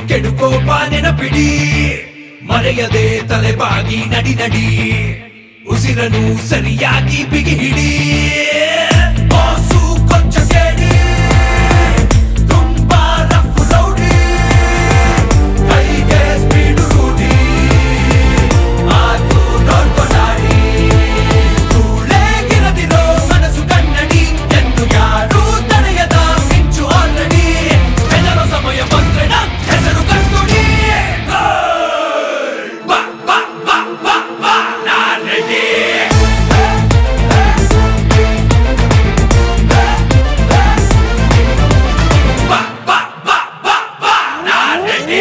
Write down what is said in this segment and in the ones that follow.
ಕೆಡುಕೋಪ ನೆನಪಿಡಿ ಮರೆಯದೆ ತಲೆಬಾಗಿ ನಡಿ ನಡಿ ಉಸಿರನು ಸರಿಯಾಗಿ ಬಿಗಿ ಹಿಡಿ ಬಾಸು ಕೊಂಚ ಕೇಳಿ ತುಂಬಾ ರಫ್ ರೌಡಿ ಕೈಗೆ ಸ್ಪೀಡು ರೂಢಿ ಮಾತು ನೋಡ್ಕೊಂಡಾಡಿ ಧೂಳೆಗಿರದಿರೋ ಮನಸ್ಸು ಕನ್ನಡಿ ಎಂದು ಯಾರೂ ತಡೆಯದ ಮಿಂಚು ಆಲ್ರೆಡಿ ಹೆದರೋ ಸಮಯ ಬಂದ್ರೆ ನಮ್ ಹೆಸರು ಕಣ್ಕೊಡಿ ಬಾ ಬಾ ಬಾ ಬಾ ಬಾ ನಾನ್ ರೆಡಿ ಬಾ ಬಾ ಬಾ ಬಾ ಬಾ ನಾನ್ ರೆಡಿ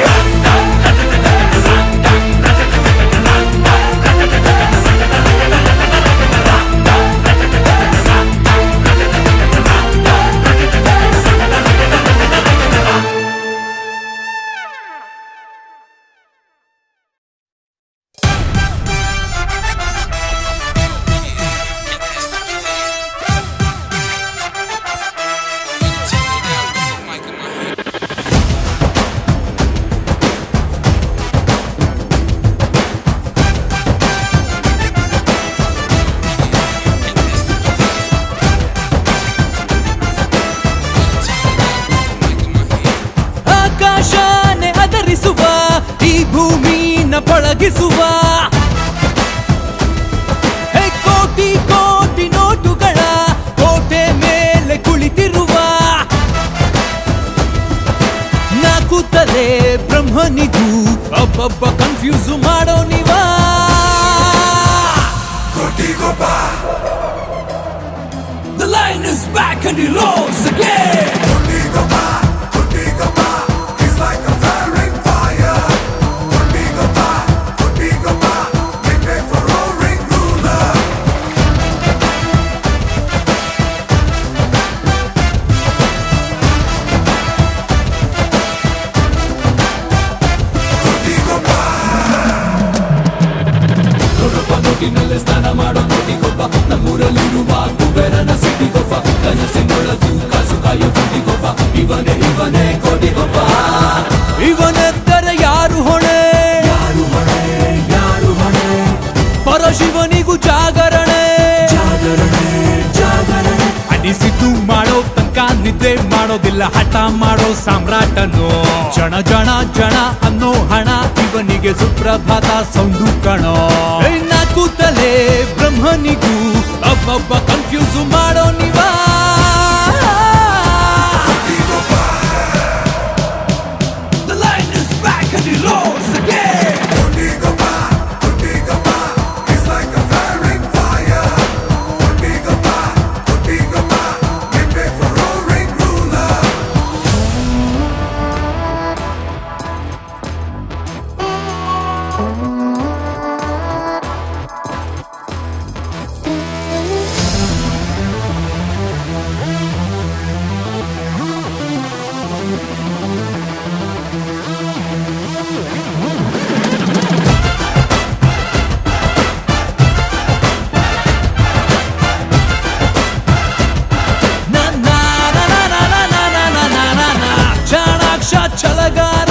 ಆಕಾಶನೆ ಅದರಿಸುವ ಈ ಭೂಮಿನ ಪಳಗಿಸುವ ಹೇ ಕೋಟಿ ಕೋಟಿ ನೋಟುಗಳ ಕೋಟೆ ಮೇಲೆ ಕುಳಿತಿರುವ ನಾಲ್ಕು ತಲೆ ಬ್ರಹ್ಮನಿಗೂ ಒಬ್ಬೊಬ್ಬ ಕನ್ಫ್ಯೂಸ್ ಮಾಡೋ ನೀವಾ The line is back and he rolls again. ನೋಡಪ್ಪ ನೋಟಿನಲ್ಲೇ ಸ್ನಾನ ಮಾಡೋ ನೋಟಿಗೊಬ್ಬ ನಮ್ಮೂರಲ್ಲಿರುವ ಕುಬೇರನ ಸಿಟಿಗೊಬ್ಬ ಕನಸಿನೊಳಗೂ ಕಾಸು ಕಾಯೋ ಕೋಟಿಗೊಬ್ಬ ಇವನೇ ಇವನೇ ಕೋಟಿಗೊಬ್ಬ ಇವನೆಂದರೆ ಯಾರು ಹೊಣೆ ಯಾರು ಹೊಣೆ ಯಾರು ಹೊಣೆ ಪರಶಿವನಿಗೂ ಜಾಗರಣೆ ಜಾಗರಣೆ ಜಾಗರಣೆ ಅನಿಸಿದ್ದು ಮಾಡೋ ತನಕ ನಿದ್ದೆ ಮಾಡೋದಿಲ್ಲ ಹಠ ಮಾಡೋ ಸಾಮ್ರಾಟನು ಜನ ಜನ ಜನ ಅನ್ನೋ ಹಣ ಇವನಿಗೆ ಸುಪ್ರಭಾತ ಸೌಂಡು ಕಣೋ ಏ ನಾಲ್ಕು ತಲೆ ಬ್ರಹ್ಮನಿಗೂ ಒಬ್ಬೊಬ್ಬ ಕನ್ಫ್ಯೂಸ್ ಮಾಡೋ ನೀವಾ The line is back and he rolls again. ನಾ, ನಾ, ನಾ, ನಾ, ನಾ, ನಾ, ನಾ, ನಾ, ನಾ, ನಾ, ನಾ, ನಾ. ಚಾಣಾಕ್ಷ ಛಲಗಾರ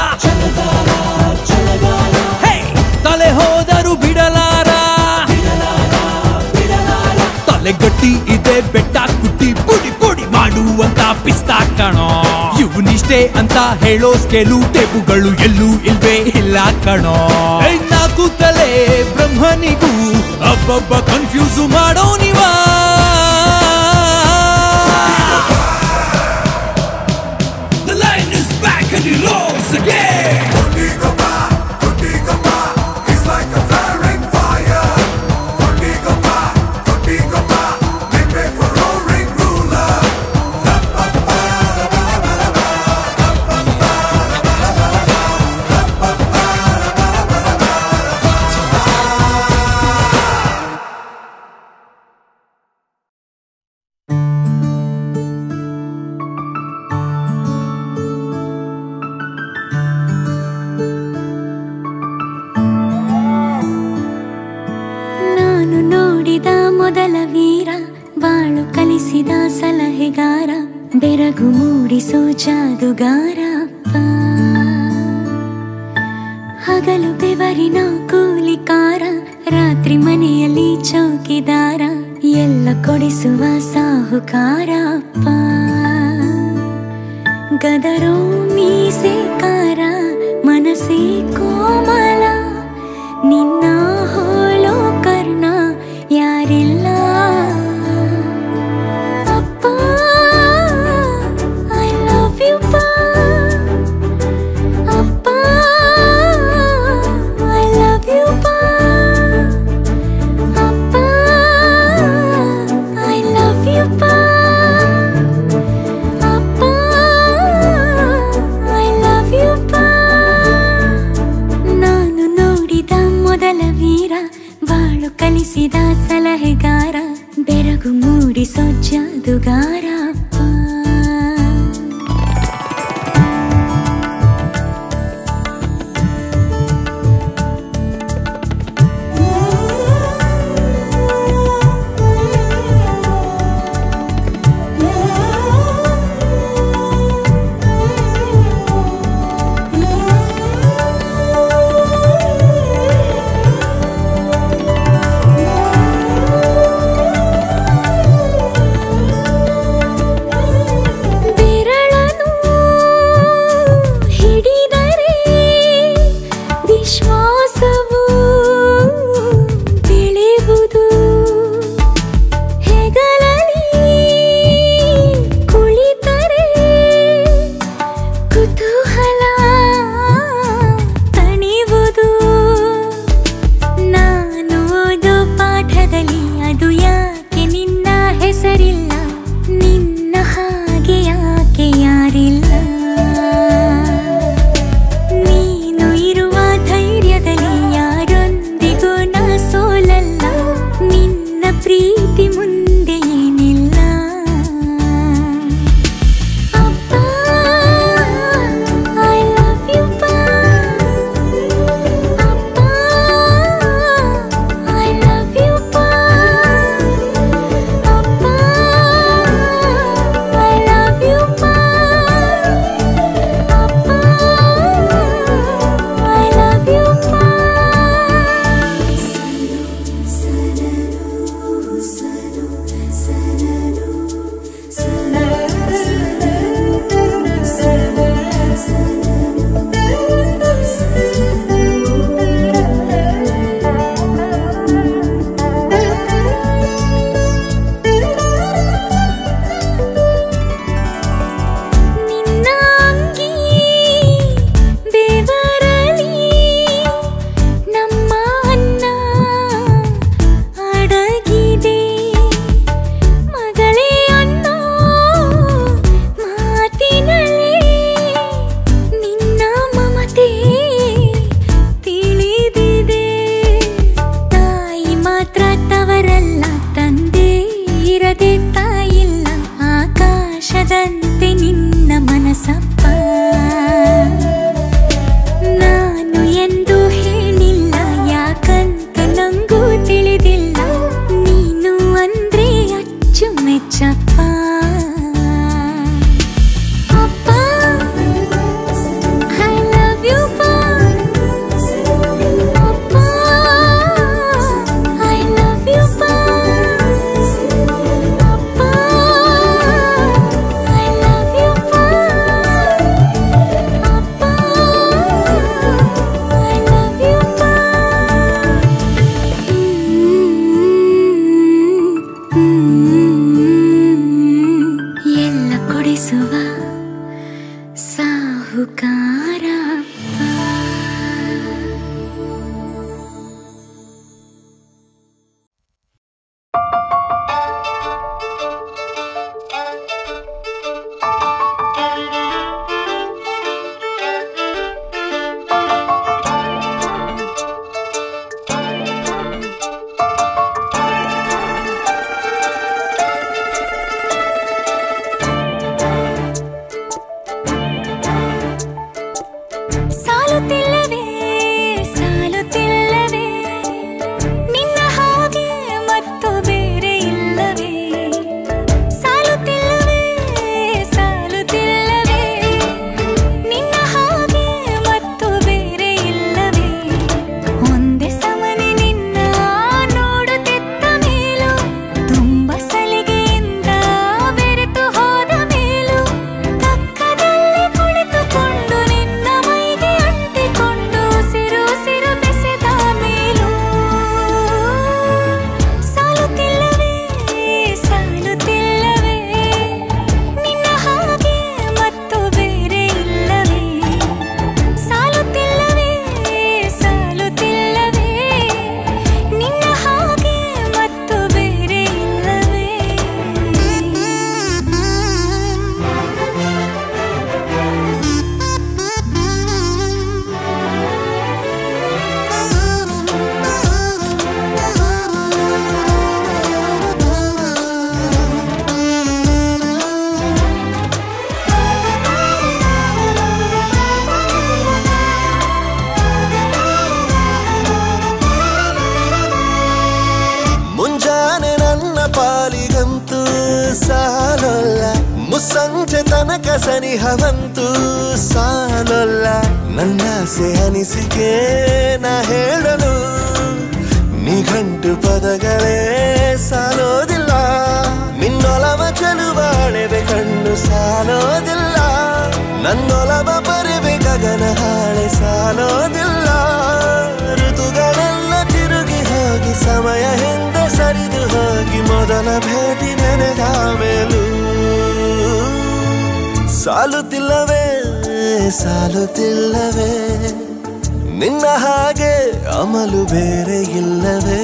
ಹೇ! ತಲೆ ಹೋದರು ಬಿಡಲಾರ ತಲೆ ಗಟ್ಟಿ ಇದೆ ಬೆಟ್ಟ ಕುಟ್ಟಿ ಪುಡಿ ಪುಡಿ ಮಾಡುವಂತ ಪಿಸ್ತಾ ಕಣೋ ಇವನಿಷ್ಟೇ ಅಂತ ಹೇಳೋ ಸ್ಕೇಲು ಟೇಬುಗಳು ಎಲ್ಲೂ ಇಲ್ವೇ ಇಲ್ಲ ಕಣೋ ಏ, ನಾಲ್ಕು ತಲೆ ಬ್ರಹ್ಮನಿಗೂ ಒಬ್ಬೊಬ್ಬ ಕನ್ಫ್ಯೂಸ್ ಮಾಡೋ ನೀವಾ The line is back and he rolls again. ನಾನು ನೋಡಿದ ಮೊದಲ ವೀರ ಬಾಳು ಕಲಿಸಿದ ಸಲಹೆಗಾರ ಬೆರಗು ಮೂಡಿಸೋ ಜಾದುಗಾರ ಅಪ್ಪ ಡೆಲಿವರಿನ ಕೂಲಿಕಾರ ರಾತ್ರಿ ಮನೆಯಲ್ಲಿ ಚೌಕಿದಾರ ಎಲ್ಲ ಕೊಡಿಸುವ ಸಾಹುಕಾರ ಅಪ್ಪ ಗದರೋ ಮೀಸೆಕಾರ ಮನಸ್ಸೇ ಕೋಮಲ ನಿನ್ನ ಹೋಲೋ ಕರ್ಣ ಯಾರಿಲ್ಲ ಅಪ್ಪ ಐ ಲವ್ ಯು ಪಾ ಅಪ್ಪ ಐ ಲವ್ ಯು ಪಾ ಅಪ್ಪ ಐ ಲವ್ ಯು ಪಾ ಅಪ್ಪ ಐ ಲವ್ ಯು ಪಾ ನಾನು ನೋಡಿದ ಮೊದಲ ವೀರ ಬಾಳು ಕಲಿಸಿದ ಸಲಹೆಗಾರ ಬೆರಗು ಮೂಡಿಸೋ ಜಾದುಗಾರ ಅಪ್ಪ ಬೆರಳನು ಹಿಡಿದರೆ ವಿಶ್ವಾಸವು ಬೆಳೆಯುವುದು ಹೆಗಲಲ್ಲಿ ಕುಳಿತರೆ ಕುತೂಹಲ ತಣಿವುದು ನಾನು ಓದೋ ಪಾಠದಲ್ಲಿ ಅದು ಯಾಕೆ ನಿನ್ನ ಹೆಸರಿಲ್ಲ ನಿನ್ನ ಹಾಗೆ ಯಾಕೆ ಯಾರಿಲ್ಲ ನೀನು ಇರುವ ಧೈರ್ಯದಲ್ಲಿ ಯಾರೊಂದಿಗೂ ನಾ ಸೋಲಲ್ಲ ನಿನ್ನ ಪ್ರೀತಿ ಮುಂದೆ ಏನಿಲ್ಲ ಅಪ್ಪ ಐ ಲವ್ ಯು ಪಾ ಅಪ್ಪ ಐ ಲವ್ ಯು ಪಾ ಪಾಲಿಗಂತೂ ಸಾಲೊಲ್ಲ ಮುಸ್ಸಂಜೆ ತನಕ ಸನಿಹವಂತೂ ಸಾಲೊಲ್ಲ ನನ್ನ ಆಸೆ ಅನಿಸಿಕೆ ನಾ ಹೇಳಲು ನಿಘಂಟು ಪದಗಳೇ ಸಾಲೋದಿಲ್ಲ ನಿನ್ನೊಲವ ಚೆಲುವಾಳೆವೆ ಕಣ್ಣು ಸಾಲೋದಿಲ್ಲ ನನ್ನೊಲವ ಬರುವೆ ಗಗನ ಹಾಳೆ ಸಾಲೋದಿಲ್ಲ ಋತುಗಳೆಲ್ಲ ತಿರುಗಿ ಹೋಗಿ ಸಮಯ ಹಿಂದೆ ಸರಿದು ಹೋಗಿ ಮೊದಲ ಭೇಟಿ ನೆನೆದ ಮೇಲೂ ಸಾಲುತ್ತಿಲ್ಲವೇ ಸಾಲುತ್ತಿಲ್ಲವೇ ನಿನ್ನ ಹಾಗೆ ಅಮಲು ಬೇರೆ ಇಲ್ಲವೇ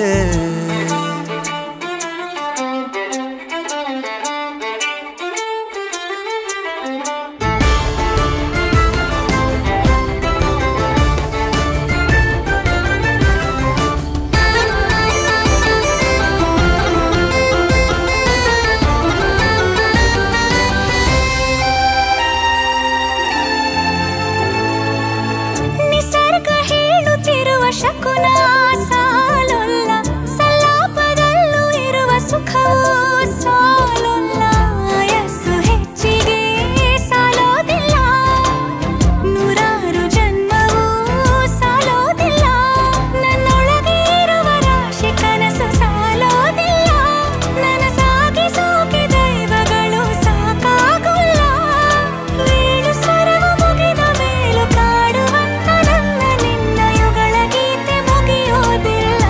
ನಿಸರ್ಗ ಹೇಳುತ್ತಿರುವ ಶಕುನ ಸಾಲೊಲ್ಲ ಸಲಾಪದಲ್ಲೂ ಇರುವ ಸುಖವೂ ಸಾಲೊಲ್ಲ ಯಸ್ಸು ಹೆಚ್ಚಿಗೆ ಸಾಲೋದಿಲ್ಲ ನೂರಾರು ಜನ್ಮವೂ ಸಾಲೋದಿಲ್ಲ ನನ್ನೊಳಗೆ ಇರುವ ರಾಶಿ ಕನಸು ಸಾಲೋದಿಲ್ಲ ನನಸಾಗಿ ಸೋಕೆ ದೈವಗಳು ಸಾಕಾಗುಲ್ಲ ಏಳು ಸ್ವರವು ಮುಗಿದ ಮೇಲೂ ಕಾಡುವಂತ ನನ್ನ ನಿನ್ನ ಯುಗಳ ಗೀತೆ ಮುಗಿಯೋದಿಲ್ಲ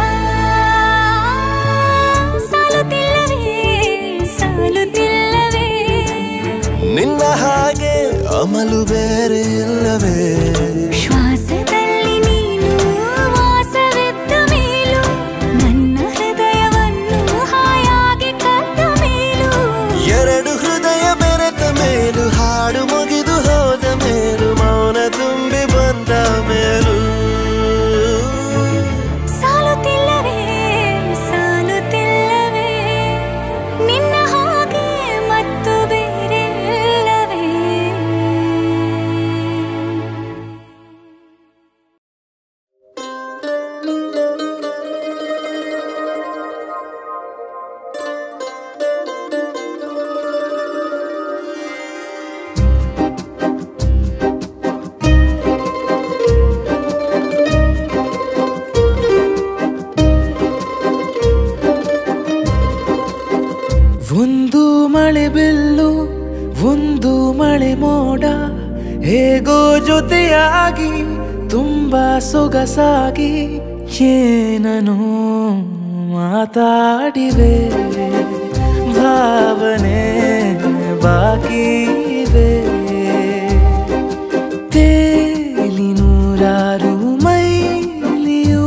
ಸಾಲುತ್ತಿಲ್ಲವೇ ಸಾಲುತ್ತಿಲ್ಲವೇ ನಿನ್ನ ಹಾಗೆ ಅಮಲು ಬೇರೆ ಇಲ್ಲವೇ ಶ್ವಾಸದಲ್ಲಿ ನೀನು ವಾಸವಿದ್ದ ಮೇಲೂ ನನ್ನ ಹೃದಯವನ್ನು ಹಾಯಾಗಿ ಕದ್ದ ಮೇಲೂ ಎರಡು ಹೃದಯ ಬೆರೆತ ಮೇಲು ಹಾಡು ಮುಗಿದು ಹೋದ ಮೇಲು ಮೌನ ತುಂಬಿ ಬಂದ ಮೇಲು ಸಾಲುತ್ತಿಲ್ಲವೇ ಸಾಲುತ್ತಿಲ್ಲವೇ ನಿನ್ನ ಹಾಗೆ ಮತ್ತು ಬೇರೆ ಇಲ್ಲವೇ ಒಂದು ಮಳೆ ಬಿಲ್ಲು ಒಂದು ಮಳೆ ಮೋಡ ಹೇಗೋ ಜೊತೆಯಾಗಿ ತುಂಬಾ ಸೊಗಸಾಗಿ ಏನನು ಮಾತಾಡಿವೆ ಭಾವನೆ ಬಾಕಿ ಇವೆ ತೇಲಿ ನೂರಾರು ಮೈಲಿಯು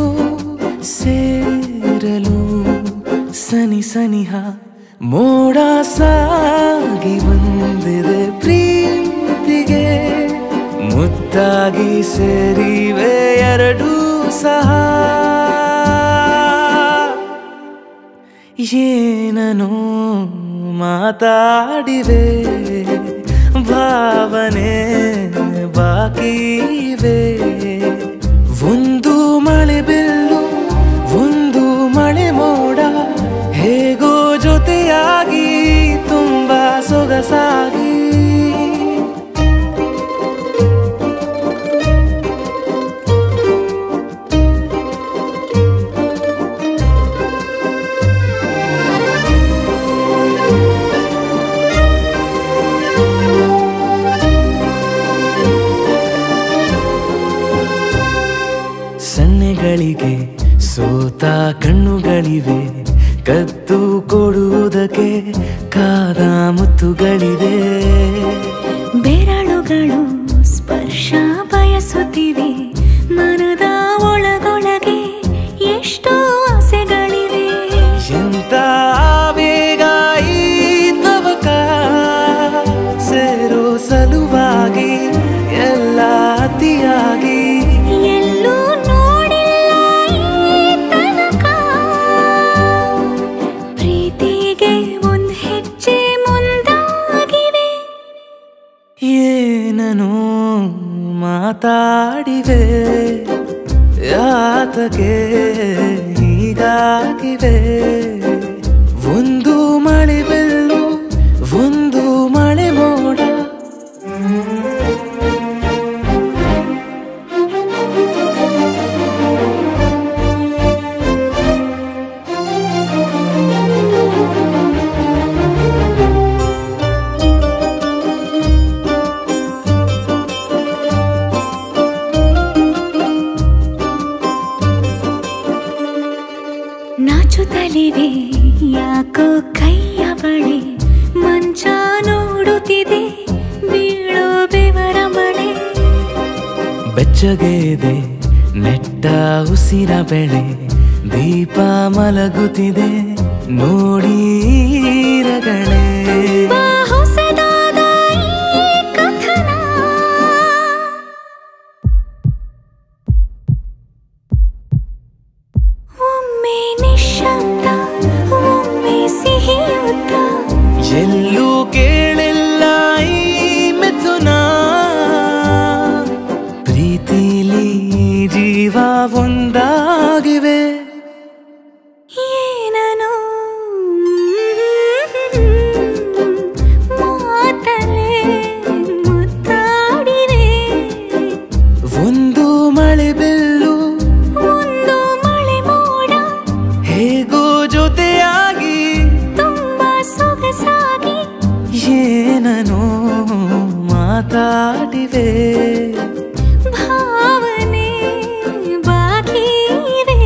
ಸೇರಲು ಸನಿ ಸನಿಹ ಮೋಡ ಸಾಗಿ ಬಂದಿದೆ ಪ್ರೀತಿಗೆ ಮುದ್ದಾಗಿ ಸೇರಿವೆ ಎರಡೂ ಸಹ ಏನನು ಮಾತಾಡಿವೆ ಭಾವನೆ ಬಾಕಿ ಇವೆ ಒಂದು ಮಳೆ ಬಿಲ್ಲು ಒಂದು ಮಳೆ ಮೋಡ ಹೇಗೋ ಜೊತೆಯಾಗಿ ತುಂಬಾ ಸೊಗಸಾಗಿ ಸನ್ನೆಗಳಿಗೆ ಸೋತ ಕಣ್ಣುಗಳಿವೆ ಕದ್ದು ಕೊಡುವುದಕ್ಕೆ ಕಾದ ಮುತ್ತುಗಳಿವೆ ಬೆರಳುಗಳು ಸ್ಪರ್ಶ ಬಯಸುತ್ತಿವೆ ಮನದ ಒಳಗೊಳಗೆ ಎಷ್ಟೋ ಆಸೆಗಳಿವೆ ಎಂತ ಆವೇಗ ಈ ತವಕ ಸೇರೋ ಸಲುವಾಗಿ ಎಲ್ಲ ಅತಿಯಾಗಿ ಎಲ್ಲೂ ನೋಡಿಲ್ಲ ಈ ತನಕ ಪ್ರೀತಿಗೆ ಒಂದ್ ಹೆಜ್ಜೆ ಮುಂದಾಗಿವೆ ಏನನು ಮಾತಾಡಿ ನಾಚುತ್ತಲಿವೆ ಯಾಕೋ ಕೈಯ ಬಳೆ ಮಂಚ ನೋಡುತ್ತಿದೆ ಬೀಳೋ ಬೆವರ ಮಳೆ ಬೆಚ್ಚಗೆ ಇದೆ ನೆಟ್ಟ ಉಸಿರ ಬೆಳೆ ದೀಪ ಮಲಗುತ್ತಿದೆ ನೋಡಿ ರಗಳೇ ಬಾ ಹೊಸದಾದ ಈ ಕಥನ ಒಮ್ಮೆ ನಿಶಬ್ದ ಒಮ್ಮೆ ಸಿಹಿಯುದ್ದ ಎಲ್ಲೂ ಕೇಳಿಲ್ಲ ಈ ಮಿಥುನ ಪ್ರೀತಿಲಿ ಜೀವ ಒಂದಾಗಿವೆ ಏನನು ಮಾತಲೇ ಮುತ್ತಾಡಿವೆ ಒಂದು ಮಳೆ ಬೆಲ್ಲು ಒಂದು ಮಳೆ ಮೋಡ ಹೇಗೋ ಜೊತೆಯಾಗಿ ತುಂಬಾ ಸೊಗಸಾಗಿ ಏನನೋ ಮಾತಾಡಿವೆ ಭಾವನೆ ಬಾಕಿ ಇವೆ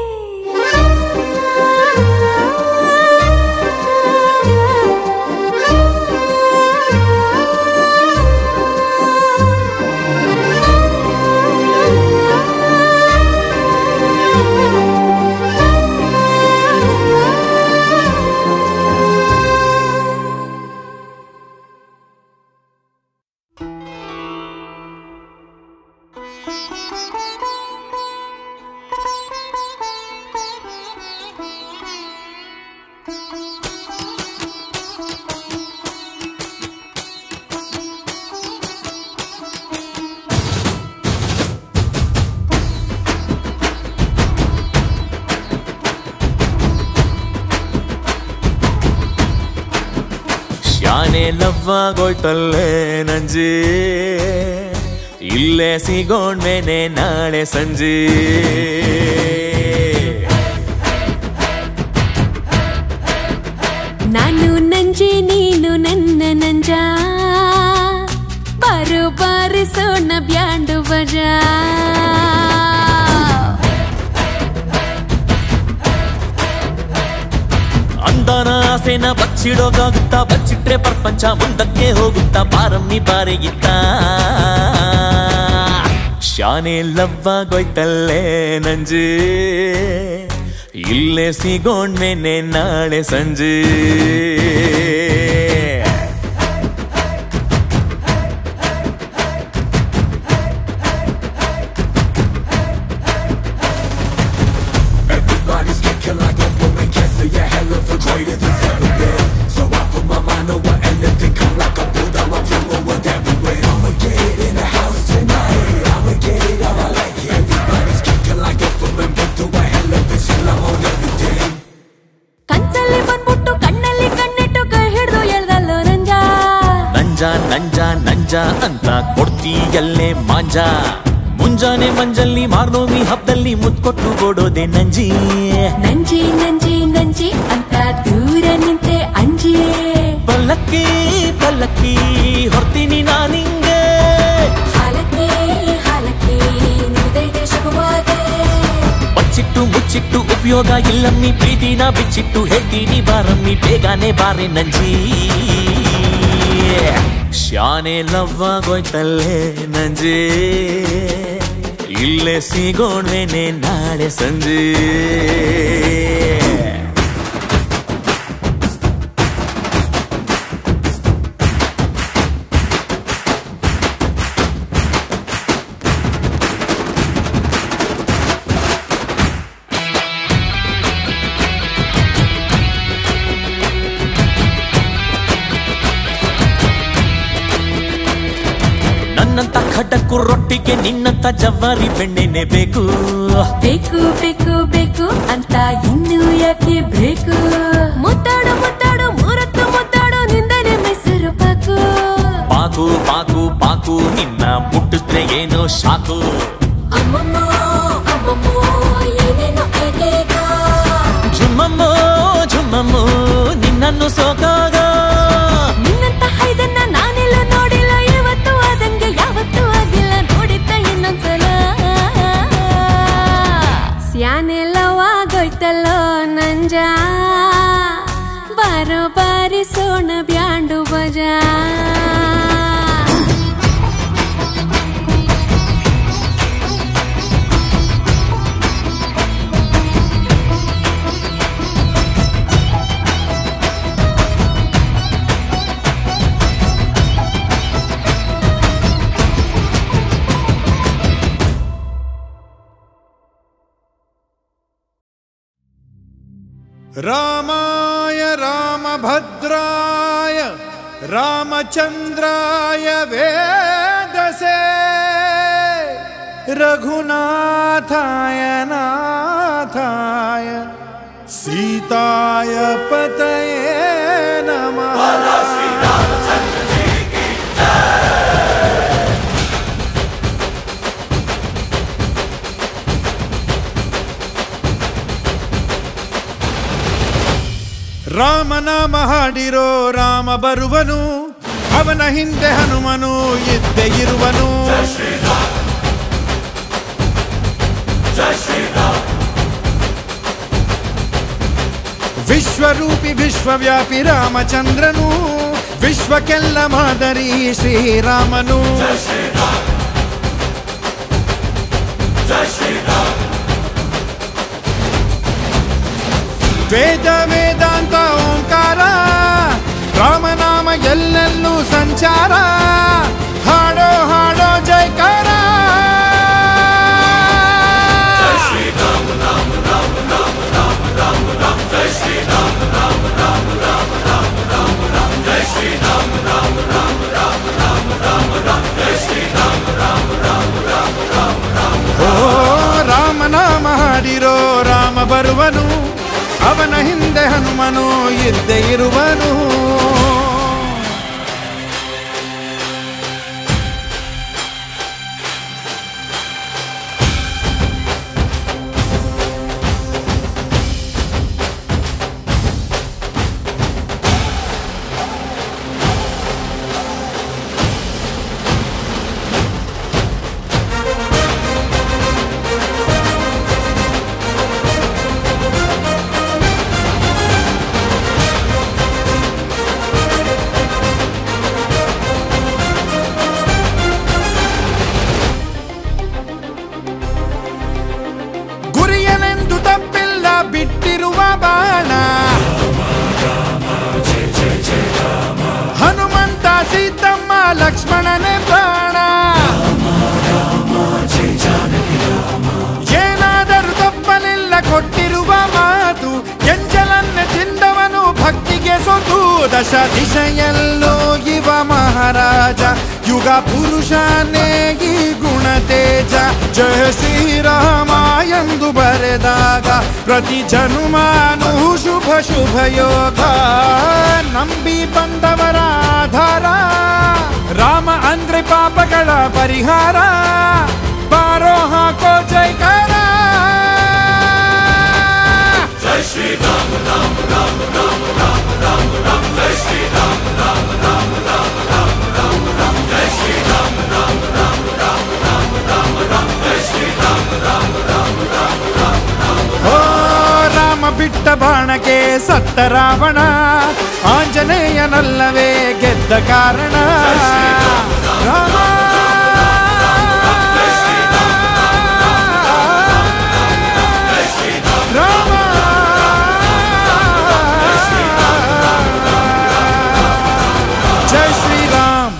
ಶಾನೆ ಲವ್ವಾಗೋಯ್ತಲ್ಲೇ ನಂಜಿ ಇಲ್ಲೇ ಸಿಗೋಣ್ಮೇನೆ ನಾಳೆ ಸಂಜೆ ನಾನು ನಂಜೆ ನೀನು ನನ್ನ ನಂಜ ಬಾರು ಬಾರಿಸೋಣ ಬ್ಯಾಂಡು ಬಜಾ ಅಂದನ ಆಸೆನ ಬಚ್ಚಿಡೋಕಾಗುತ್ತಾ ಬಚ್ಚಿಟ್ರೆ ಪ್ರಪಂಚ ಮುಂದಕ್ಕೆ ಹೋಗುತ್ತಾ ಬಾರಮ್ಮಿ ಬಾರಿಗಿತ್ತ ಶಾನೆ ಲವ್ವಾಗೋಯ್ತಲ್ಲೇ ನಂಜಿ ಇಲ್ಲೇ ಸಿಗೋಣ್ಮೇನೆ ನಾಳೆ ಸಂಜೆ ಕನ್ಸಲ್ಲಿ ಬಂದ್ಬಿಟ್ಟು ಕಣ್ಣಲ್ಲಿ ಕಣ್ಣಿಟ್ಟು ಕೈ ಹಿಡ್ದು ಎಳ್ದಲ್ಲೋ ನಂಜ ನಂಜ ನಂಜ ನಂಜ ಅಂತ ಕೊಡ್ತೀಯಲ್ಲೇ ಮಾಂಜ ಮುಂಜಾನೆ ಮಂಜಲ್ಲಿ ಮಾರ್ನೋಮಿ ಹಬ್ಬದಲ್ಲಿ ಮುತ್ಕೊಟ್ಟು ಓಡೋದೆ ನಂಜಿ ನಂಜಿ ನಂಜಿ ನಂಜಿ ಅಂತ ದೂರ ನಿಂತೆ ಅಂಜಿ ಪಲ್ಲಕ್ಕಿ ಪಲ್ಲಕ್ಕಿ ಹೊರ್ತೀನಿ ನಾನಿಂಗೆ ಹಾಲಕ್ಕೆ ಹಾಲಕ್ಕೆ ನಿಲ್ದೈತೆ ಶಗುವಾಗೆ ಬಚ್ಚಿಟ್ಟು ಮುಚ್ಚಿಟ್ಟು ಉಪಯೋಗ ಇಲ್ಲಮ್ಮಿ ಪ್ರೀತಿನ ಬಿಚ್ಚಿಟ್ಟು ಹೇಳ್ತೀನಿ ಬಾರಮ್ಮಿ ಬೇಗನೆ ಬಾರೆ ನಂಜಿ ಶಾನೆ ಲವ್ವಾಗೋಯ್ತಲ್ಲೇ ನಂಜಿ ಇಲ್ಲೇ ಸಿಗೋಣ್ವೇನೆ ನಾಳೆ ಸಂಜೆ ನನ್ನಂತ ಖಡಕ್ಕು ರೊಟ್ಟಿಗೆ ನಿನ್ನಂತ ಜವಾರಿ ಬೆಣ್ಣೆನೆ ಬೇಕು ಬೇಕು ಬೇಕು ಬೇಕು ಅಂತ ಇನ್ನು ಯಾಕೆ ಬೇಕು ಮುದ್ದಾಡು ಮುದ್ದಾಡು ಮೂರತ್ತು ಮುದ್ದಾಡು ನಿಂದನೆ ಮೆಸರು ಪಾಕು ಪಾಕು ಪಾಕು ಪಾಕು ನಿನ್ನ ಮುಟ್ಟಿದ್ರೆ ಏನೋ ಶಾಕು ಅಮ್ಮಮ್ಮ ಅಮ್ಮಮ್ಮ ಏನೇನೋ ಏಕೇಕ ಝುಮ್ಮಮ್ಮೋ ಝುಮ್ಮಮ್ಮೋ ನಿನ್ನನ್ನು ಸೋಕಾಗ ನಿನ್ನಂತ ಹೈದನ್ನ ನಾನೆಲ್ಲ ನೋಡಿಲ್ಲ ಇವತ್ತು ಆದಂಗೆ ಯಾವತ್ತೂ ಆಗಿಲ್ಲ ನೋಡಿದ್ದ ಇನ್ನೊಂದ್ಸಲ ಸ್ಯಾನೆಲ್ಲವಾ ಮಂಜಾ ಬಾರೋ ಬಾರಿಸೋಣ ಬ್ಯಾಂಡು ಬಜಾ रामाय रामभद्राय रामचन्द्राय वेदसे रघुनाथाय नाथाय सीताय पतये नमः ರಾಮನಾಮ ಹಾಡಿರೋ ರಾಮ ಬರುವನು ಅವನ ಹಿಂದೆ ಹನುಮನು ಇದ್ದೇ ಇರುವನು ವಿಶ್ವರೂಪಿ ವಿಶ್ವವ್ಯಾಪಿ ರಾಮಚಂದ್ರನು ವಿಶ್ವಕ್ಕೆಲ್ಲ ಮಾದರಿ ಶ್ರೀರಾಮನು ವೇದ ವೇದಾಂತ ಓಂಕಾರ ರಾಮನಾಮ ಎಲ್ಲೆಲ್ಲೂ ಸಂಚಾರ ಹಾಡೋ ಹಾಡೋ ಜೈಕಾರ ಓ ರಾಮನಾಮ ಹಾಡಿರೋ ರಾಮ ಬರುವನು ಅವನ ಹಿಂದೆ ಹನುಮನು ಇದ್ದೇ ಇರುವನು ಗುರಿಯನೆಂದು ತಪ್ಪಿಲ್ಲ ಬಿಟ್ಟಿರುವ ಬಾಣ ಹನುಮಂತ ಸೀತಮ್ಮ ಲಕ್ಷ್ಮಣನೇ ಪ್ರಾಣ ಏನಾದರೂ ತಪ್ಪಲಿಲ್ಲ ಕೊಟ್ಟಿರುವ ಮಾತು ಕೆಂಚಲನ್ನೇ ತಿಂದವನು ಭಕ್ತಿಗೆ ಸೊತು ದಶ ದಿಶೆಯಲ್ಲೂ ಇವ ಮಹಾರಾಜ ಯುಗ ಪುರುಷನೇ ಈ ಗುಣ ತೇಜ ಜಯ ಶ್ರೀರಾಮ ಎಂದು ಬರೆದಾಗ ಪ್ರತಿ ಜನುಮಾನು ಶುಭ ಶುಭ ಯೋಗ ನಂಬಿ ಬಂದವರ ಆಧಾರ ರಾಮ ಅಂದ್ರೆ ಪಾಪಗಳ ಪರಿಹಾರ ಬಾರೋ ಹಾಕೋ ಜೈಕಾರ ಓ ರಾಮ ಬಿಟ್ಟ ಬಾಣಕ್ಕೆ ಸತ್ತ ರಾವಣ ಆಂಜನೇಯನಲ್ಲವೇ ಗೆದ್ದ ಕಾರಣ ರಾಮ ರಾಮ ಜೈ ಶ್ರೀರಾಮ್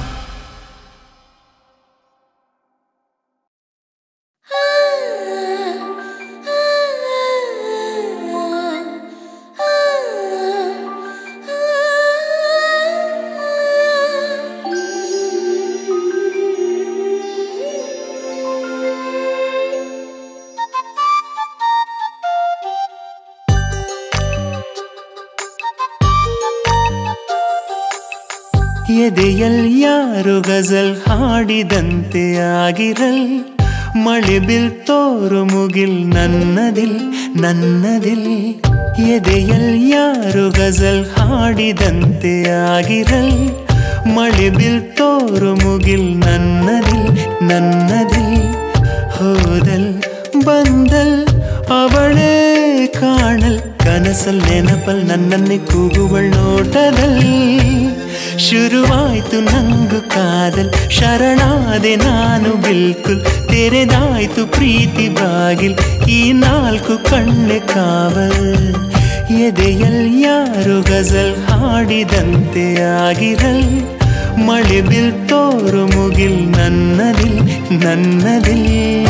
ಎದೆಯಲ್ ಯಾರು ಗಜಲ್ ಹಾಡಿದಂತೆ ಆಗಿರಲ್ ಮಳೆ ಬಿಲ್ ತೋರು ಮುಗಿಲ್ ನನ್ನದಿಲ್ ನನ್ನದಿಲ್ ಎದೆಯಲ್ ಯಾರು ಗಜಲ್ ಹಾಡಿದಂತೆ ಆಗಿರಲ್ ಮಳೆ ಬಿಲ್ ತೋರು ಮುಗಿಲ್ ನನ್ನದಿಲ್ ನನ್ನದಿಲ್ ಹೋದಲ್ ಬಂದಲ್ ಅವಳೇ ಕಾಣಲ್ ಕನಸಲ್ ನೆನಪಲ್ ನನ್ನನ್ನೇ ಕೂಗುವಳ್ ನೋಟದಲ್ಲಿ ಶುರುವಾಯ್ತು ನಂಗು ಕಾದಲ್ ಶರಣಾದೆ ನಾನು ಬಿಲ್ಕುಲ್ ತೆರೆದಾಯ್ತು ಪ್ರೀತಿ ಬಾಗಿಲ್ ಈ ನಾಲ್ಕು ಕಣ್ಣೆ ಕಾವಲ್ ಎದೆಯಲ್ ಯಾರು ಗಜಲ್ ಹಾಡಿದಂತೆ ಆಗಿರಲ್ ಮಳೆ ಬಿಲ್ ತೋರು ಮುಗಿಲ್ ನನ್ನದಿಲ್ ನನ್ನದಿಲ್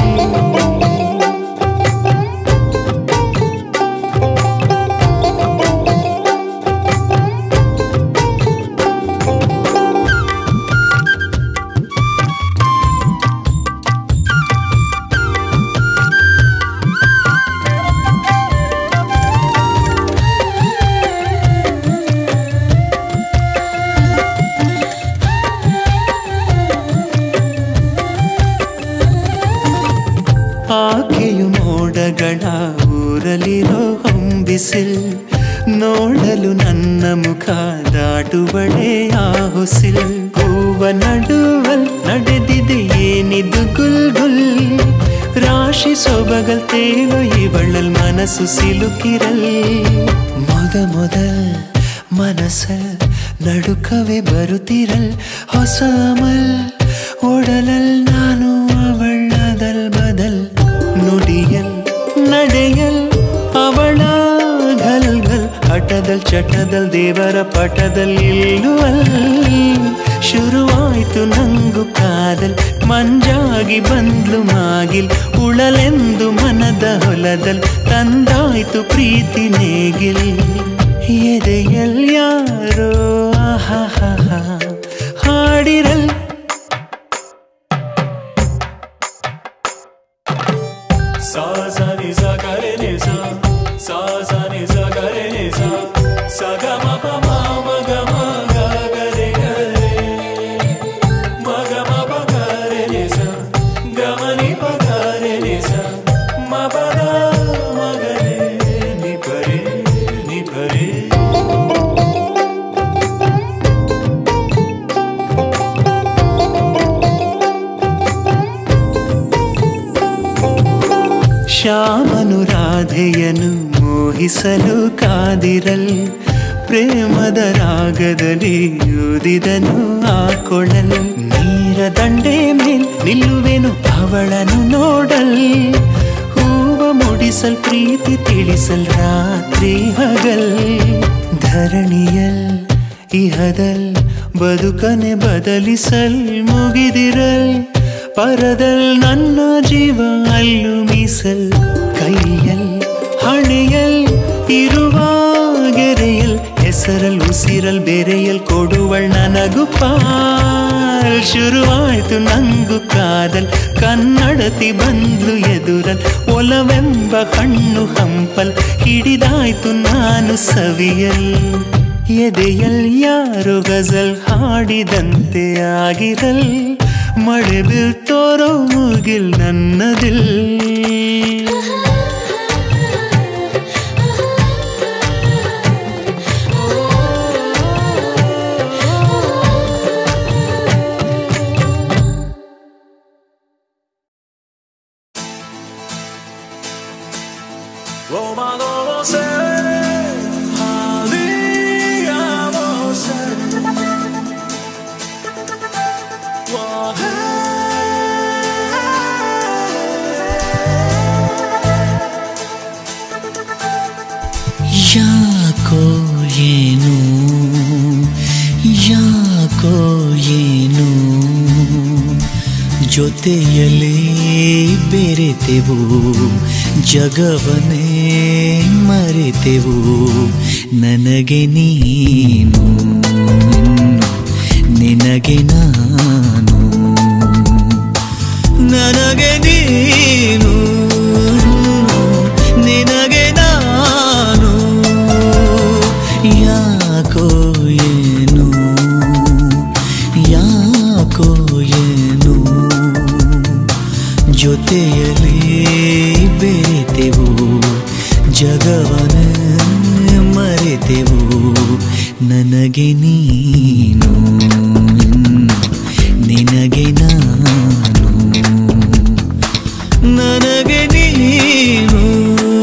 ಆಕೆಯು ಮೋಡಗಳ ಊರಲಿರೋ ಹೊಂಬಿಸಿಲ್ ನೋಡಲು ನನ್ನ ಮುಖ ದಾಟುವಳೆ ಆ ಹೊಸಿಲ್ ಹೂವ ನಡುವಲ್ ನಡೆದಿದೆ ಏನಿದು ಗುಲ್ ಗುಲ್ ರಾಶಿ ಸೊಬಗಲ್ ತೇವ ಇವಳಲ್ ಮನಸ್ಸು ಸಿಲುಕಿರಲ್ ಮೊದ ಮೊದಲ್ ಮನಸ್ಸಲ್ ನಡುಕವೇ ಬರುತ್ತಿರಲ್ ಹೊಸ ಅಮಲ್ ಓಡಲಲ್ ನಾನು ಅವಳದಲ್ ಬದಲ್ ನುಡಿಯಲ್ ನಡೆಯಲ್ ಅವಳ ಘಲ್ ಘಲ್ ಹಠದಲ್ ಚಟದಲ್ ದೇವರ ಪಟದಲ್ ಇಲ್ಲುವಲ್ ಶುರುವಾಯ್ತು ನಂಗು ಕಾದಲ್ ಮಂಜಾಗಿ ಬಂದ್ಲು ಮಾಗಿಲ್ ಉಳಲೆಂದು ಮನದ ಹೊಲದಲ್ ತಂದಾಯ್ತು ಪ್ರೀತಿ ನೇಗಿಲ್ ಎದೆಯಲ್ ಯಾರೋ ಆಹಾಹಾಹ ಹಾಡಿರಲ್ sa sa ni sa ga re ni sa sa sa ni sa ga re ni sa sa ga ma pa ma ma ga ma ga ga re ga re ma ga ma pa ga re ni sa ga ma ni pa ga re ni sa ma pa da ma ga re ni pa re ni pa re ಶ್ಯಾಮನು ರಾಧೆಯನು ಮೋಹಿಸಲು ಕಾದಿರಲ್ ಪ್ರೇಮದ ರಾಗದಲ್ಲಿ ಯೂದಿದನು ಆ ಕೊಳಲು ನೀರ ದಂಡೆ ಮೇಲ್ ನಿಲ್ಲುವೆನು ಅವಳನು nodal ಹೂವ ಮುಡಿಸಲ್ ಪ್ರೀತಿ ತಿಳಿಸಲ್ ರಾತ್ರಿ ಹಗಲ್ ಧರಣಿಯಲ್ ಇಹದಲ್ ಬದುಕನೆ ಬದಲಿಸಲ್ ಮುಗಿದಿರಲ್ ಪರದಲ್ ನನ್ನ ಜೀವ ಅಲ್ಲು ಮೀಸಲ್ ಕೈಯಲ್ ಹಣೆಯಲ್ ಇರುವ ಗೆರೆಯಲ್ ಹೆಸರಲ್ ಉಸಿರಲ್ ಬೇರೆಯಲ್ ಕೊಡುವಳ್ ನನಗು ಪಾಲ್ ಶುರುವಾಯ್ತು ನಂಗು ಕಾದಲ್ ಕನ್ನಡತಿ ಬಂದ್ಲು ಎದುರಲ್ ಒಲವೆಂಬ ಕಣ್ಣು ಹಂಪಲ್ ಹಿಡಿದಾಯ್ತು ನಾನು ಸವಿಯಲ್ ಎದೆಯಲ್ ಯಾರು ಗಜಲ್ ಹಾಡಿದಂತೆ ಆಗಿರಲ್ ಮಳೆ ಬಿಲ್ ತೋರೋ ಮುಗಿಲ್ ನನ್ನದಿಲ್ Roma no sé, habíamos ser. ಯಾಕೋ ಏನು ಯಾಕೋ ಏನು ಜೊತೆಯಲ್ಲೇ ಬೆರೆತೆವು ಜಗವನ್ನೇ ಮರೆತೆವು ನನಗೆ ನೀನು ನಿನಗೆ ನಾನು ನನಗೆ ನೀನು ನಿನಗೆ ನಾನು ಯಾಕೋ ಏನು ಯಾಕೋ ಏನು ಜೊತೆಯಲ್ಲಿ ಬೆರೆತೆವು ಜಗವನ ಮರೆತೆವು ನನಗೆ ನೀನು ನಿನಗೆ ನಾನು ನನಗೆ ನೀನು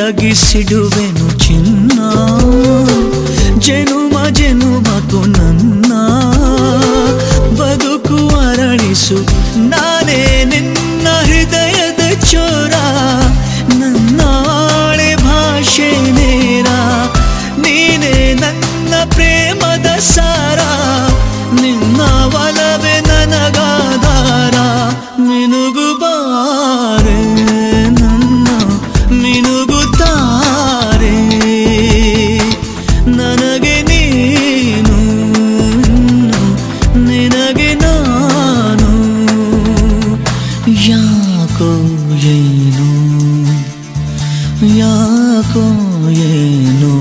ಪಳಗಿಸಿಡುವೆನು ಚಿನ್ನ ಜನುಮ ಜನುಮಕು ನನ್ನ ಬದುಕು ಅರಳಿಸು ನಾನೇ ನಿನ್ನ ಹೃದಯದ ಚೋರ ನನ್ನಾಳೆ ಭಾಷೆ ನೇರ ನೀನೇ ನನ್ನ ಪ್ರೇಮದ ಸಾರ ನಿನ್ನ ಒಲವೇ ನನಗಾದಾರ ಮಿನುಗುಬಾರೆ ನನ್ನ ಮಿನುಗುತ್ತಾರೆ ನನಗೆ ನೀನು ನಿನಗೆ ನಾನು ಯಾಕೋ ಏನು ಯಾಕೋ ಏನು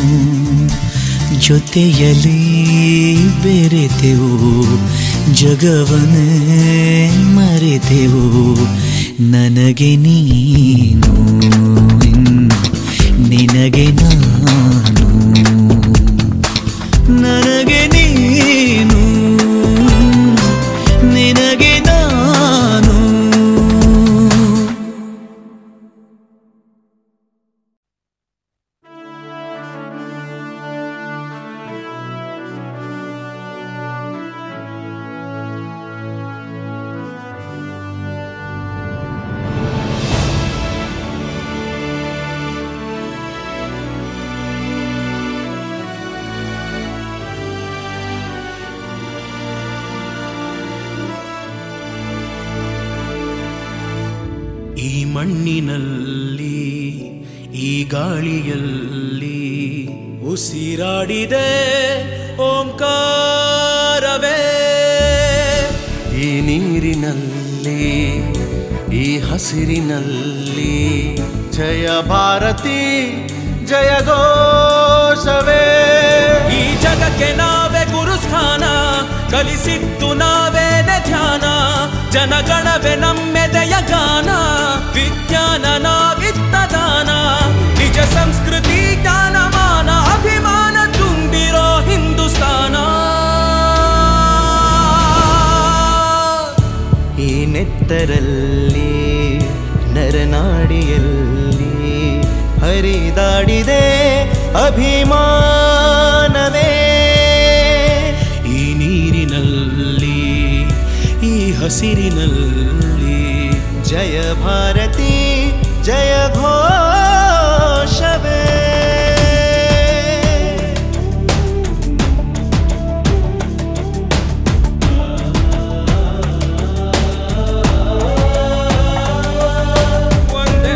ಜೊತೆಯಲ್ಲಿ ಬೆರೆತೆವು ಜಗವನ್ನೇ ಮರೆತೆವು ನನಗೆ ನೀನು ಇನ್ನು ನಿನಗೆ ನಾನು ನನಗೆ ನೀನು ನಿನಗೆ ನಾನು ಈ ಮಣ್ಣಿನಲ್ಲಿ ಈ ಗಾಳಿಯಲ್ಲಿ ಉಸಿರಾಡಿದೆ ಓಂಕಾರವೇ ಈ ನೀರಿನಲ್ಲಿ ಈ ಹಸಿರಿನಲ್ಲಿ ಜಯ ಭಾರತಿ ಜಯ ಘೋಷವೇ ಈ ಜಗಕ್ಕೆ ನಾವೇ ಗುರುಸ್ಥಾನ ಕಲಿಸಿದ್ದು ನಾವೇನೆ ಧ್ಯಾನ ಜನಗಣವೇ ನಮ್ಮೆದೆಯ ಗಾನ ವಿಜ್ಞಾನ ನಾವಿತ್ತ ದಾನ ನಿಜ ಸಂಸ್ಕೃತಿ ಜ್ಞಾನಮಾನ ಅಭಿಮಾನ ತುಂಬಿರೋ ಹಿಂದೂಸ್ತಾನ ಈ ನೆತ್ತರಲ್ಲಿ ನರನಾಡಿಯಲ್ಲಿ ಹರಿದಾಡಿದೆ ಅಭಿಮಾನವೇ ಈ ನೀರಿನಲ್ಲಿ ಈ ಹಸಿರಿನಲ್ಲಿ ಜಯ ಭಾರತಿ ಜಯ ಘೋಷವೇ ಒಂದೇ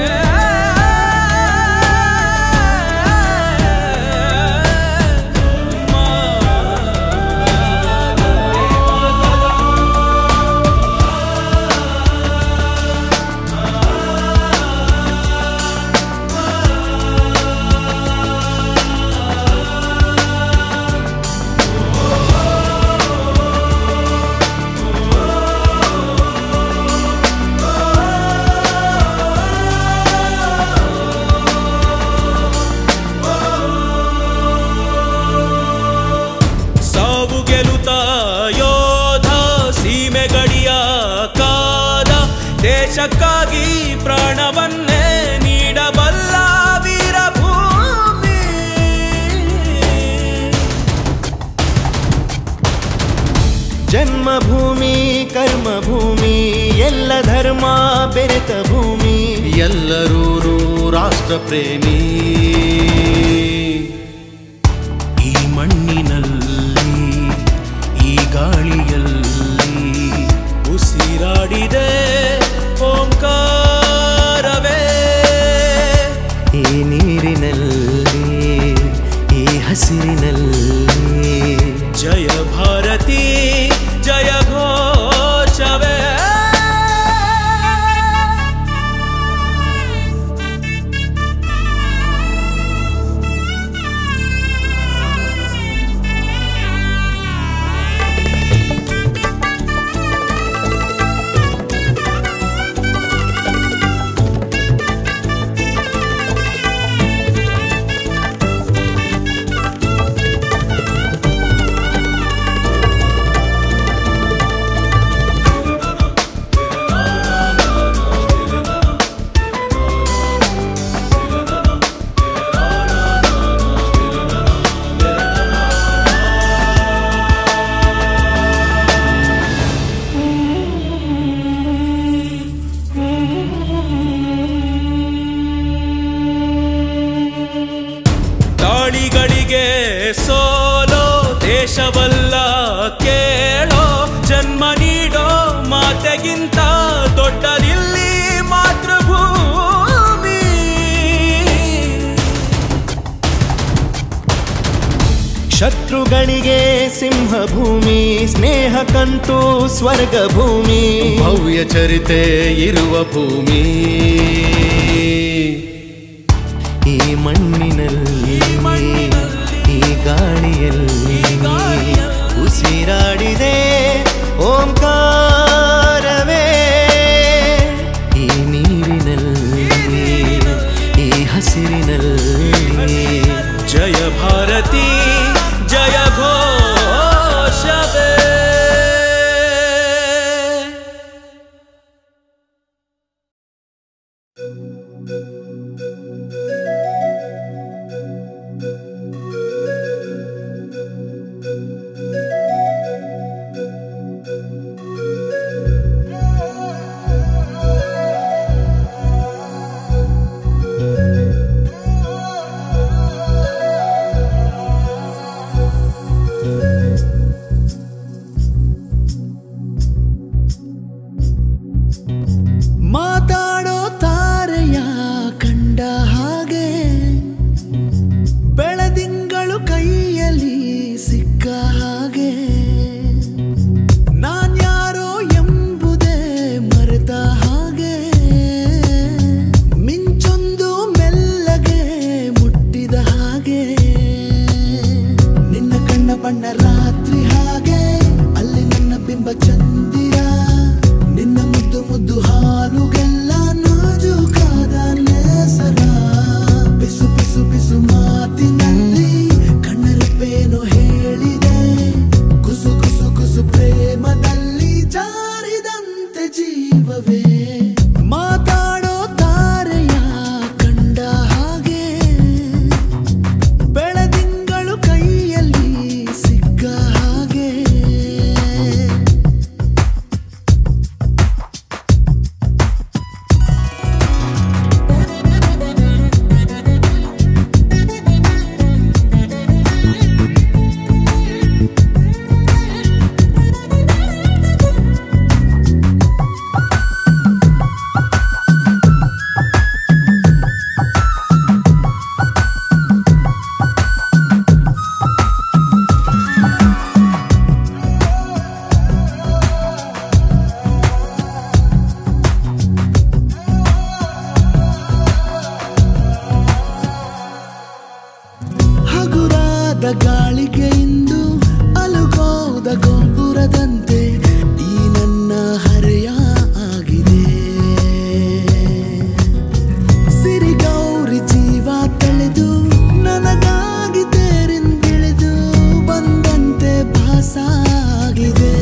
ಸಾವು ಗೆಲುತ ಯೋಧ ಸೀಮೆ ಗಡಿಯ ಕಾದ ದೇಶಕ್ಕಾಗಿ ಪ್ರಾಣವನ್ನೇ ನೀಡಬಲ್ಲ ವೀರಭೂಮಿ ಜನ್ಮಭೂಮಿ ಕರ್ಮಭೂಮಿ ಎಲ್ಲ ಧರ್ಮ ಬೆರೆತ ಭೂಮಿ ಎಲ್ಲರೂ ರಾಷ್ಟ್ರ ಪ್ರೇಮಿ ಈ ಮಣ್ಣಿನಲ್ಲಿ ಈ ಗಾಳಿಯಲ್ಲಿ ಉಸಿರಾಡಿದೆ ಓಂಕಾರವೇ ಈ ನೀರಿನಲ್ಲಿ ಈ ಹಸಿರಿನಲ್ಲಿ ಜಯ ಭಾರತಿ ಜಯ ಘೋಷವೇ ಸೋಲೋ ದೇಶವಲ್ಲ ಕೇಳೋ ಜನ್ಮ ನೀಡೋ ಮಾತೆಗಿಂತ ದೊಡ್ಡದಿಲ್ಲಿ ಮಾತೃಭೂಮಿ ಶತ್ರುಗಳಿಗೆ ಸಿಂಹಭೂಮಿ ಸ್ನೇಹಕ್ಕಂತೂ ಸ್ವರ್ಗ ಭೂಮಿ ಭವ್ಯ ಚರಿತೆ ಇರುವ ಭೂಮಿ ಈ ಮಣ್ಣಿನಲ್ಲಿ ಈ ಗಾಳಿಯಲ್ಲಿ ಉಸಿರಾಡಿದೆ ಓಂಕಾರವೇ ಈ ನೀರಿನಲ್ಲಿ ಈ ಹಸಿರಿನಲ್ಲಿ ಜಯ ಭಾರತಿ ಜಯ ಘೋಷವೇ ಮಾತಾಡೋ ತಾರೆಯ ಕಂಡ ಹಾಗೆ ಬೆಳದಿಂಗಳು ಕೈಯಲ್ಲಿ ಸಿಕ್ಕ ಹಾಗೆ ನಾನ್ಯಾರೋ ಎಂಬುದೇ ಮರೆತ ಹಾಗೆ ಮಿಂಚೊಂದು ಮೆಲ್ಲಗೆ ಮುಟ್ಟಿದ ಹಾಗೆ ನಿನ್ನ ಕಣ್ಣ ಬಣ್ಣ ರಾತ್ರಿ ಹಾಗೆ ಅಲ್ಲಿ ನನ್ನ ಬಿಂಬ ಚಂದಿರ ನಿನ್ನ ಮುದ್ದು ಮುದ್ದು ಹಾಲುಗೆಲ್ಲ ನಾಜೂಕಾದ ನೇಸರ ಬಿಸು ಬಿಸು ಬಿಸು ಮಾತಿನಲ್ಲಿ ಕಣ್ಣರಪ್ಪೇನು ಹೇಳಿದೆ ಕುಸು ಕುಸು ಕುಸು ಪ್ರೇಮದಲ್ಲಿ ಜಾರಿದಂತೆ ಜೀವವೇ ಮಾತಾಡೋ ತಾರೆಯ ಕಂಡ ಹಾಗೆ ಬೆಳದಿಂಗಳು ಕೈಯಲ್ಲಿ ಸಿಕ್ಕ ಹಾಗೆ ಹಗುರಾದ ಗಾಳಿಗೆ ಇಂದು ಅಲುಗೋದ ಗೋಪುರದಂತೆ ಈ ನನ್ನ ಹರೆಯ ಆಗಿದೆ ಸಿರಿಗೌರಿ ಜೀವ ತಳೆದು ನನಗಾಗಿ ತೇರಿಂದಿಳಿದು ಬಂದಂತೆ ಭಾಸಾಗಿದೆ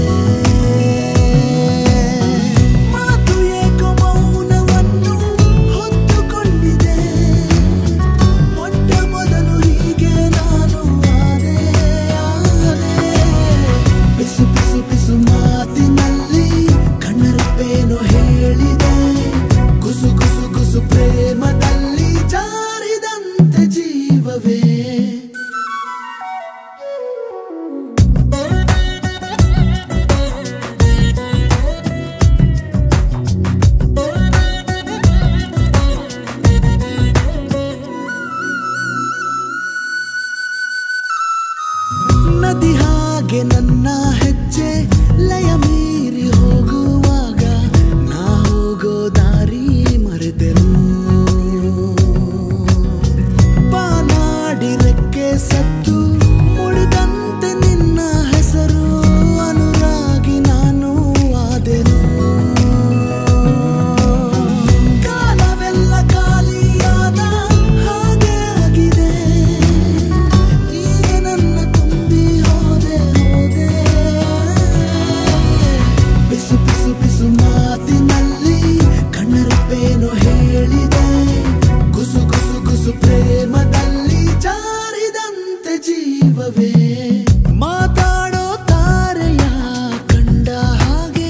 ಮಾತು ಏಕೋ ಮೌನವನ್ನು ಹೊತ್ತುಕೊಂಡಿದೆ ಮೊಟ್ಟ ಮೊದಲು ಹೀಗೆ ನಾನು ಆದೆ ಆದೆ ಬಿಸು ಬಿಸು ಬಿಸು ಮಾತಿನಲ್ಲಿ ಕಣ್ಣರಪ್ಪೇನು ಹೇಳಿದೆ ಗುಸು ಗುಸು ಗುಸು ಪ್ರೇಮದಲ್ಲಿ ಜಾರಿದಂತೆ ಜೀವವೇ ನದಿ ಹಾಗೆ ನನ್ನ ಹೆಜ್ಜೆ ಲಯ ಮೀರಿ ಹೋಗುವಾಗ ನಾ ಹೋಗೋ ದಾರಿ ಮರೆತೆನು ಪಾನಾಡಿ ರೆಕ್ಕೆ ಸತ್ತು ಮುಡಿದಂತೆ ನಿನ್ನ ಹೆಸರು ಅನುರಾಗಿ ನಾನು ಆದೆನು ಕಾಲವೆಲ್ಲ ಖಾಲಿಯಾದ ಹಾಗೆ ಆಗಿದೆ ನೀನೆ ನನ್ನ ತುಂಬಿ ಹೋದೆ ಹೋದೆ ಬಿಸು ಬಿಸು ಬಿಸು ಮಾತಿನಲ್ಲಿ ಕಣ್ಣರಪ್ಪೇನು ಹೇಳಿದೆ ಗುಸು ಗುಸು ಗುಸು ಪ್ರೇಮದಲ್ಲಿ ಜಾರಿದಂತೆ ಜೀವವೇ ಮಾತಾಡೋ ತಾರೆಯ ಕಂಡ ಹಾಗೆ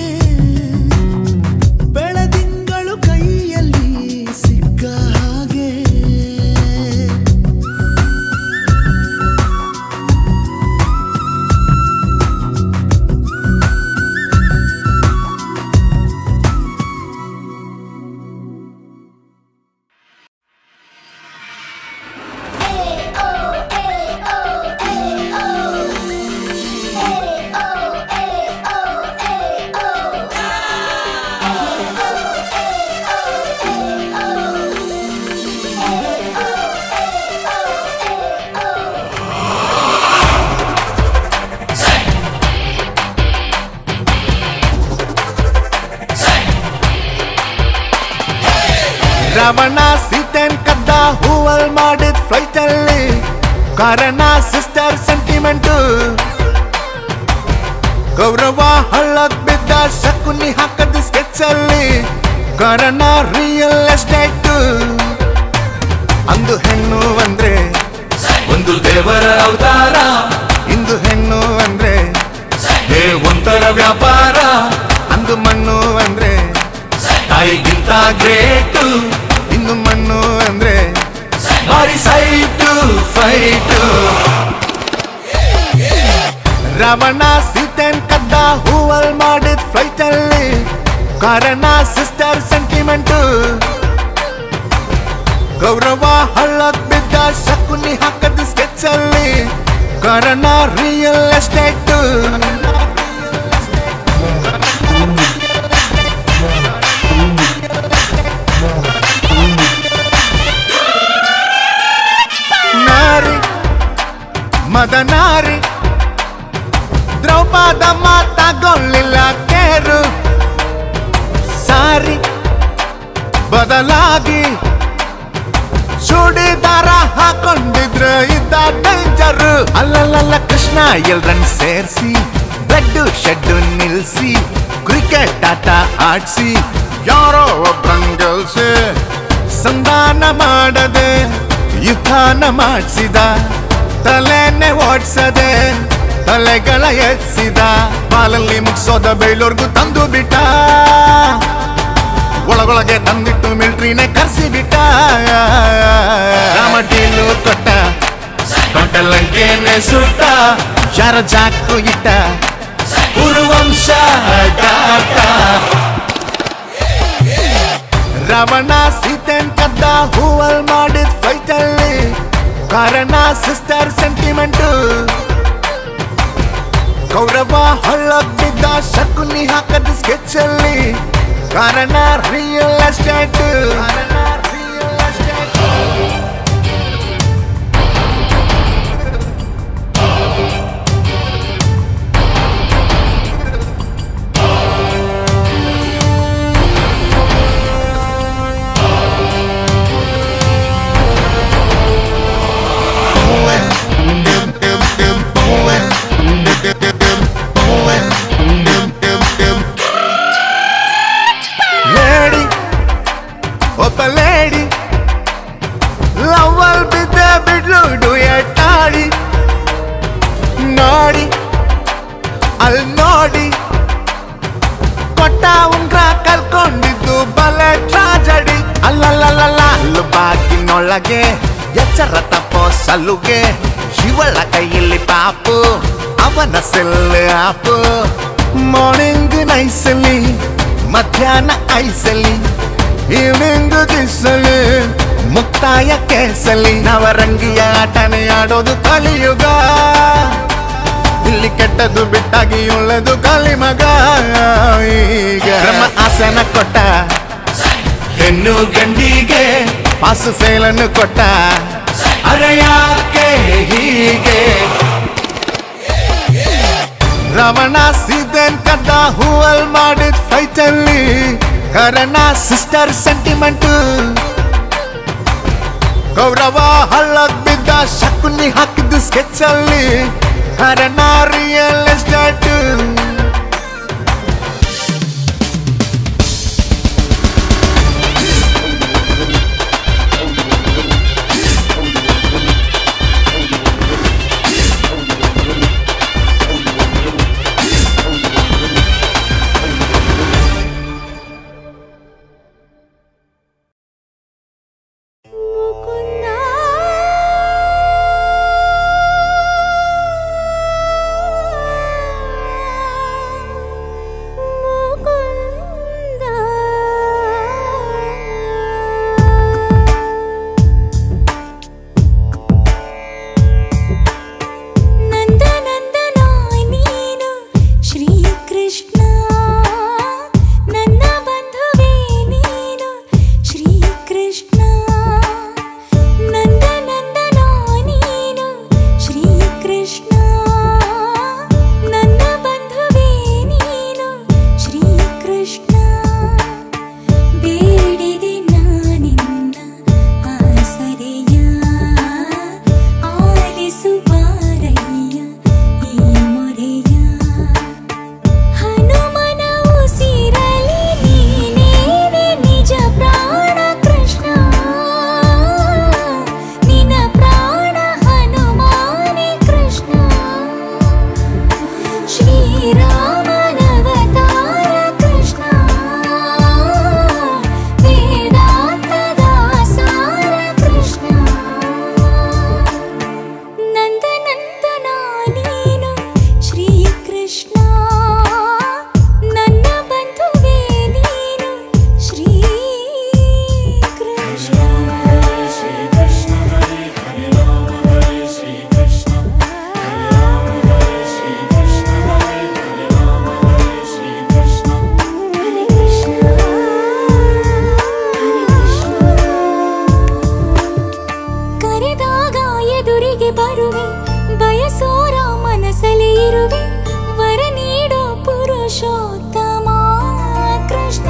ಬೆಳದಿಂಗಳು ಕೈಯಲ್ಲಿ ಸಿಕ್ಕ ಹಾಗೆ ರಾವಣ ಸೀತೆನ್ ಕದ್ದ ಹೂವಲ್ ಮಾಡಿದ್ ಫ್ಲೈಟ್ ಅಲ್ಲಿ ಕಾರಣ ಸಿಸ್ಟರ್ ಸೆಂಟಿಮೆಂಟ್ ಗೌರವ ಹಳ್ಳಕ್ ಬಿದ್ದ ಶಕುನಿ ಹಾಕದ ಸ್ಕೆಚ್ ಅಲ್ಲಿ ಕಾರಣ ರಿಯಲ್ ಎಸ್ಟೇಟ್ ಅಂದು ಹೆಣ್ಣು ಅಂದ್ರೆ ಒಂದು ದೇವರ ಅವತಾರ ಇಂದು ಹೆಣ್ಣು ಅಂದ್ರೆ ಹೇ ಒಂಥರ ವ್ಯಾಪಾರ ಅಂದು ಮಣ್ಣು ಅಂದ್ರೆ ತಾಯಿಗಿಂತ ಗ್ರೇಟು ಇಂದು ಮಣ್ಣು ಅಂದ್ರೆ ಭಾರಿ ಸೈಟು ಫೈಟು ರಾವಣ ಸೀತೆನ್ ಕದ್ದ ಹೂವಲ್ ಮಾಡಿದ್ ಫ್ಲೈಟ್ ಅಲ್ಲಿ ಕಾರಣ ಸಿಸ್ಟರ್ ಸೆಂಟಿಮೆಂಟ್ ಗೌರವ ಹಳ್ಳಕ್ ಬಿದ್ದ ಶಕುನಿ ಹಾಕದ ಸ್ಕೆಚ್ ಅಲ್ಲಿ ಕಾರಣ ರಿಯಲ್ ಎಸ್ಟೇಟ್ ನಾರಿ ಮದನಾರಿ ದ್ರೌಪದ ಮಾತಾಗೊಳ್ಳಿಲ್ಲ ಕೇರು ಸಾರಿ ಬದಲಾಗಿ ಚೂಡಿದಾರ ಹಾಕೊಂಡಿದ್ರ ಇದ್ದ ಡೇಂಜರ್ ಅಲ್ಲಲ್ಲ ಕೃಷ್ಣ ಎಲ್ರನ್ ಸೇರ್ಸಿ ಬ್ಲಡ್ ಶೆಡ್ ನಿಲ್ಸಿ ಕ್ರಿಕೆಟ್ ಆಟ ಆಡ್ಸಿ ಯಾರೋ ಒಬ್ಬನ್ ಗೆಲ್ಸಿ ಸಂಧಾನ ಮಾಡದೆ ಯುದ್ಧಾನ ಮಾಡಿಸಿದ ತಲೆನೆ ಓಡ್ಸದೆ ತಲೆಗಳ ಎತ್ಸಿದ ಬಾಲಲ್ಲಿ ಮುಗಿಸೋದ ಬೇಲೂರ್ಗು ತಂದು ಬಿಟ್ಟ ಒಳಗೊಳಗೆ ತಂದಿಟ್ಟು ಮಿಲ್ಟ್ರಿನೇ ಕರ್ಸಿ ಬಿಟ್ಟ ರಾಮ ಟೀಲು ಕೊಟ್ಟ ದೊಡ್ಡ ಲಂಕೆನೆ ಸುಟ್ಟ ಯಾರ ಜಾಕು ಇಟ್ಟ ಕುರುವಂಶ ದಾಟ ರಾವಣ ಸೀತೆನ್ ಕದ್ದ ಹೂವಲ್ ಮಾಡಿದ್ ಫೈಟ್ ಅಲ್ಲಿ ಕಾರಣ ಸಿಸ್ಟರ್ ಸೆಂಟಿಮೆಂಟ್ ಗೌರವ ಹಳ್ಳಕ್ ಬಿದ್ದ ಶಕುನಿ ಹಾಕದ ಸ್ಕೆಚ್ ಅಲ್ಲಿ ಕಾರಣ ರಿಯಲ್ ಎಸ್ಟೇಟ್ ಲೇಡಿ ಒಬ್ಬ ಲೇಡಿ ಲವಲ್ ಬಿದ್ದ ಬಿಡ್ಲು ಡುಯಟಾಡಿ ನೋಡಿ ಅಲ್ಲಿ ನೋಡಿ ಕೊಟ್ಟ ಉಂಗ್ರ ಕಲ್ಕೊಂಡಿದ್ದು ಬಲೆ ಟ್ರಾಜಡಿ ಅಲ್ಲಲ್ಲಲ್ಲ ಅಲ್ಲು ಬಾಗಿನೊಳಗೆ ಎಚ್ಚರ ತಪ್ಪೋ ಸಲುಗೆ ಶಿವಳ ಕೈಯಲ್ಲಿ ಪಾಪು ಅವನ ಸೆಲ್ ಆಪು ಮಾರ್ನಿಂಗ್ ನೈಸಲಿ ಮಧ್ಯಾಹ್ನ ಐಸಲಿ ಈವ್ನಿಂಗ್ ದಿಸಲಿ ಮುಕ್ತಾಯ ಕೇಸಲಿ ನವರಂಗಿಯ ಆಟನೆ ಆಡೋದು ಕಲಿಯುಗ ಇಲ್ಲಿ ಕೆಟ್ಟದ್ದು ಬಿಟ್ಟಾಗಿ ಒಳ್ಳೆದು ಕಲಿ ಮಗ ಈಗ ನಮ್ಮ ಆಸನ ಕೊಟ್ಟ ಹೆಣ್ಣು ಗಂಡಿಗೆ ಪಾಸು ಫೇಲನ್ನು ಕೊಟ್ಟ ಅರೆ ಯಾಕೆ ಹೀಗೆ ರಾವಣ ಸೀತೆನ್ ಕದ್ದ ಹೂವಲ್ ಮಾಡಿದ್ ಫೈಟ್ ಅಲ್ಲಿ ಕಾರಣ ಸಿಸ್ಟರ್ ಸೆಂಟಿಮೆಂಟ್ ಗೌರವ ಹಳ್ಳಕ್ ಬಿದ್ದ ಶಕುನಿ ಹಾಕಿದ್ದು ಸ್ಕೆಚ್ ಅಲ್ಲಿ ಕಾರಣ ರಿಯಲ್ ಎಸ್ಟೇಟ್ ಮುಕುಂದ ನೆನೆದಾಗ ಎದುರಿಗೆ ಬರುವೆ ಬಯಸೋರ ಮನಸ್ಸಲ್ಲಿ ಇರುವೆ ವರ ನೀಡೋ ಪುರುಷೋತ್ತಮ ಕೃಷ್ಣ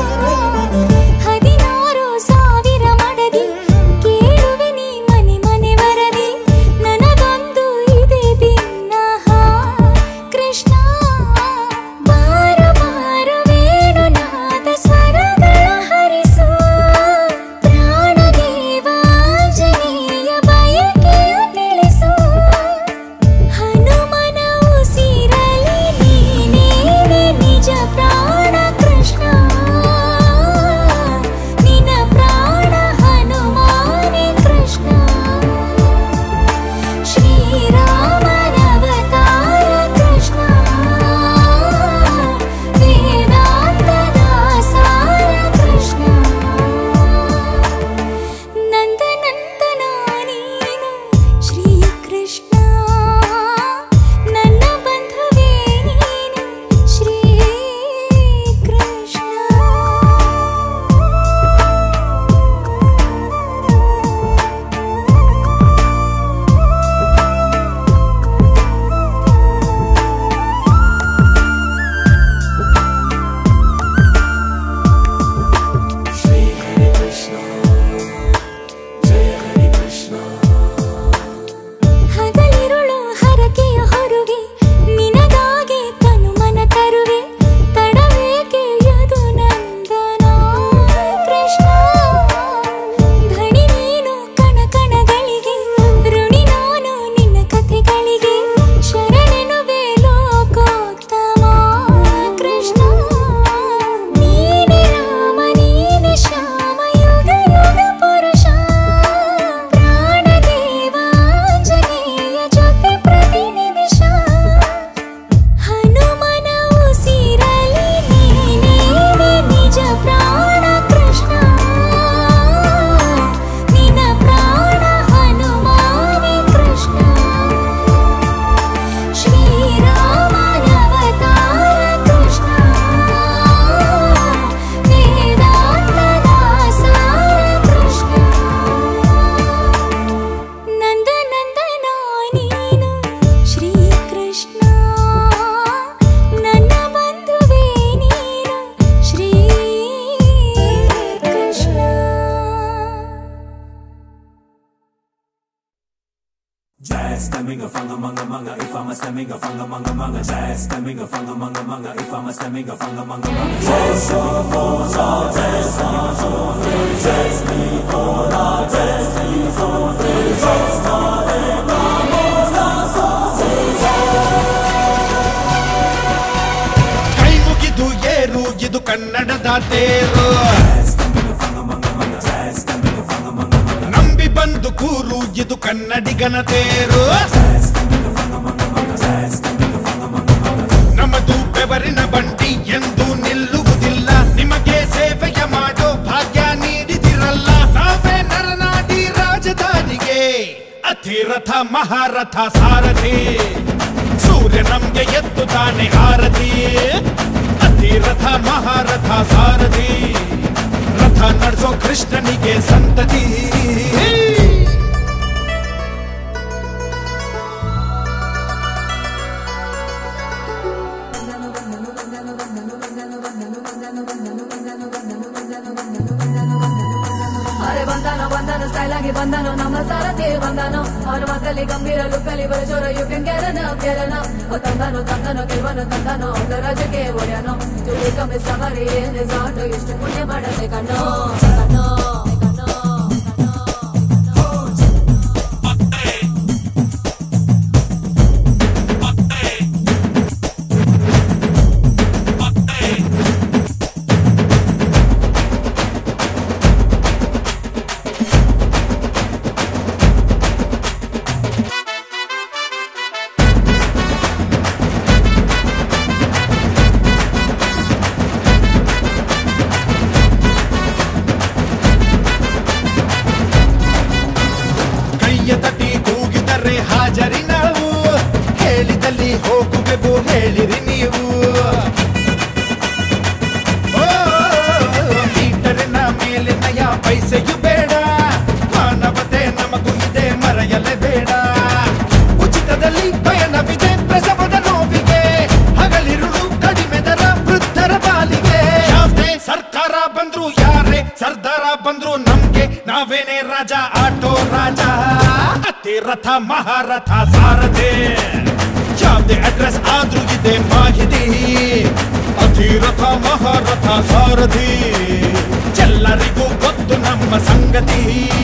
ಹದಿನಾರು ಸಾವಿರ ಮಡದಿ ಕೇಳುವೆ ನೀ ಮನೆ ಮನೆ ವರದಿ ನನಗೊಂದು ಇದೆ ದಿನಹ ಕೃಷ್ಣ ಬಾರು ಬಾರು ವೇಣು ನಾದ ಸ್ವರಗಳ ಹರಿಸು ಪ್ರಾಣದೇವ ಆಂಜನೇಯ ಬಯಕೆಯ ತಿಳಿಸು ಹನುಮನ ಉಸಿರಲಿ ನೀನೇನೆ ನಿಜ ಪ್ರಾಣ ಕೃಷ್ಣ ನಿನ ಪ್ರಾಣ ಹನುಮಾನೆ ಕೃಷ್ಣ ಶ್ರೀರಾಮನವತಾರ ಕೃಷ್ಣ ವೇದಾಂತದ ಸಾರ ಕೃಷ್ಣ ನಂದನಂದನ ನೀನು ಶ್ರೀಕೃಷ್ಣ ನನ್ನ ಬಂಧುವೇ ನೀನು ಶ್ರೀಕೃಷ್ಣ ಹಗಲಿರುಳು ಹರಕೆಯ ಹೊರುವೆ ನಿನಗಾಗೆ ತನು ಮನ ತರುವೆ ತಡವೇಕೆ ಯದು ನಂದನ ಕೃಷ್ಣ ಧಣಿ ನೀನು ಕಣ ಕಣಗಳಿಗೆ ಋಣಿ ನಾನು ನಿನ್ನ ಕಥೆಗಳಿಗೆ ಶರಣೆನುವೆ ಲೋಕೋತ್ತಮ ಕೃಷ್ಣ ನೀನೆ ರಾಮ ನೀನೆ ಶ್ಯಾಮ ಯುಗ ಯುಗ ಪುರುಷ ಪ್ರಾಣದೇವ ಆಂಜನೇಯ ಜೊತೆ ಪ್ರತಿ ನಿಮಿಷ ಹನುಮನ ಉಸಿರಲಿ ನೀನೇನೆ ನಿಜ ಪ್ರಾಣ ಕೃಷ್ಣ ನಿನ ಪ್ರಾಣ ಹನುಮಾನೆ ಕೃಷ್ಣ ಶ್ರೀರಾಮನವತಾರ ಕೃಷ್ಣ ವೇದಾಂತದ ಸಾರ ಕೃಷ್ಣ ನಂದನಂದನ ನೀನು ಶ್ರೀಕೃಷ್ಣ ನನ್ನ ಬಂಧುವೇ ನೀನು Shrikrishna Jazz stemming a funga manga manga if I'm a stemming a funga manga manga jazz stemming a funga manga manga if I'm a stemming a funga manga manga jazz stemming a funga jazz stemming a funga jazz stemming a funga jazz stemming a funga jazz ಕೈ ಮುಗಿದು ಏರು ಇದು ಕನ್ನಡದ ತೇರು ನಂಬಿ ಬಂದು ಕೂರು ಇದು ಕನ್ನಡಿಗನ ತೇರು ನಮ್ಮದು ಬೆವರಿನ ಬಂಡಿ ಎಂದು ನಿಲ್ಲುವುದಿಲ್ಲ ನಿಮಗೆ ಸೇವೆಯ ಮಾಡೋ ಭಾಗ್ಯ ನೀಡಿದಿರಲ್ಲ ನಾವೇ ನರನಾಡಿ ರಾಜಧಾನಿಗೆ ಅತಿರಥ ಮಹಾರಥ ಸಾರಥಿ ಸೂರ್ಯ ನಮ್ಗೆ ಎದ್ದು ತಾನೆ ಆರತಿ ಅತಿರಥ ಮಹಾರಥ ಸಾರಥಿ ರಥ ನಡೆಸೋ ಕೃಷ್ಣನಿಗೆ ಸಂತತಿ ಅರೆ ಬಂದಾನೋ ಬಂದಾನೋ ಸ್ಟೈಲ್ ಆಗಿ ಬಂದಾನೋ ನಮ್ಮ ಸಾರಥಿ ಬಂದಾನೋ ಅವನ ಮಾತಲ್ಲಿ ಗಂಭೀರ ಲುಕ್ಕಲ್ಲಿ ಬರಜೋರ ಯು ಕ್ಯಾನ್ ಕೆರನ ಕೆರನ ಓ ತಂದಾನೋ ತಂದಾನೋ ಗೆಲ್ವನು ತಂದಾನೋ ಅವನ ರಾಜಕ್ಕೆ ಒಡೆಯನೋ ತುಳಿ ಕಮ್ಮಿ ಸವಾರಿ ರೆಸಾರ್ಟ್ ಎಷ್ಟು ಪುಣ್ಯ ಮಾಡದೆ ಕಣ್ಣೋ ಕಣ್ಣೋ ಕಣ್ಣೋ ಿ ಅತಿರಥ ಮಹಾರಥ ಸಾರಥಿ ಯಾವುದೇ ಅಡ್ರೆಸ್ ಆದ್ರೂ ಇದೆ ಮಾಹಿತಿ ಅತಿರಥ ಮಹಾರಥ ಸಾರಥಿ ಎಲ್ಲರಿಗೂ ಗೊತ್ತು ನಮ್ಮ ಸಂಗತಿ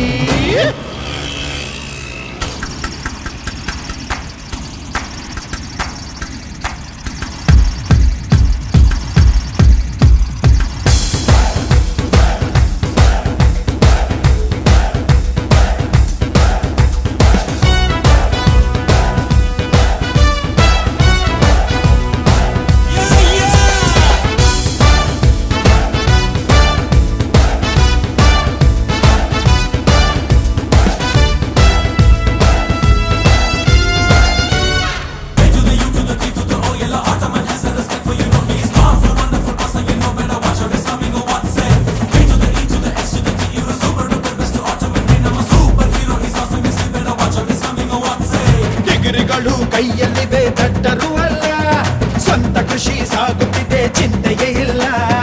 ಡಿಗ್ರಿಗಳು ಕೈಯಲ್ಲಿವೆ ದಟ್ಟರು ಅಲ್ಲ ಸ್ವಂತ ಕೃಷಿ ಸಾಗುತ್ತಿದೆ ಚಿಂತೆಯೇ ಇಲ್ಲ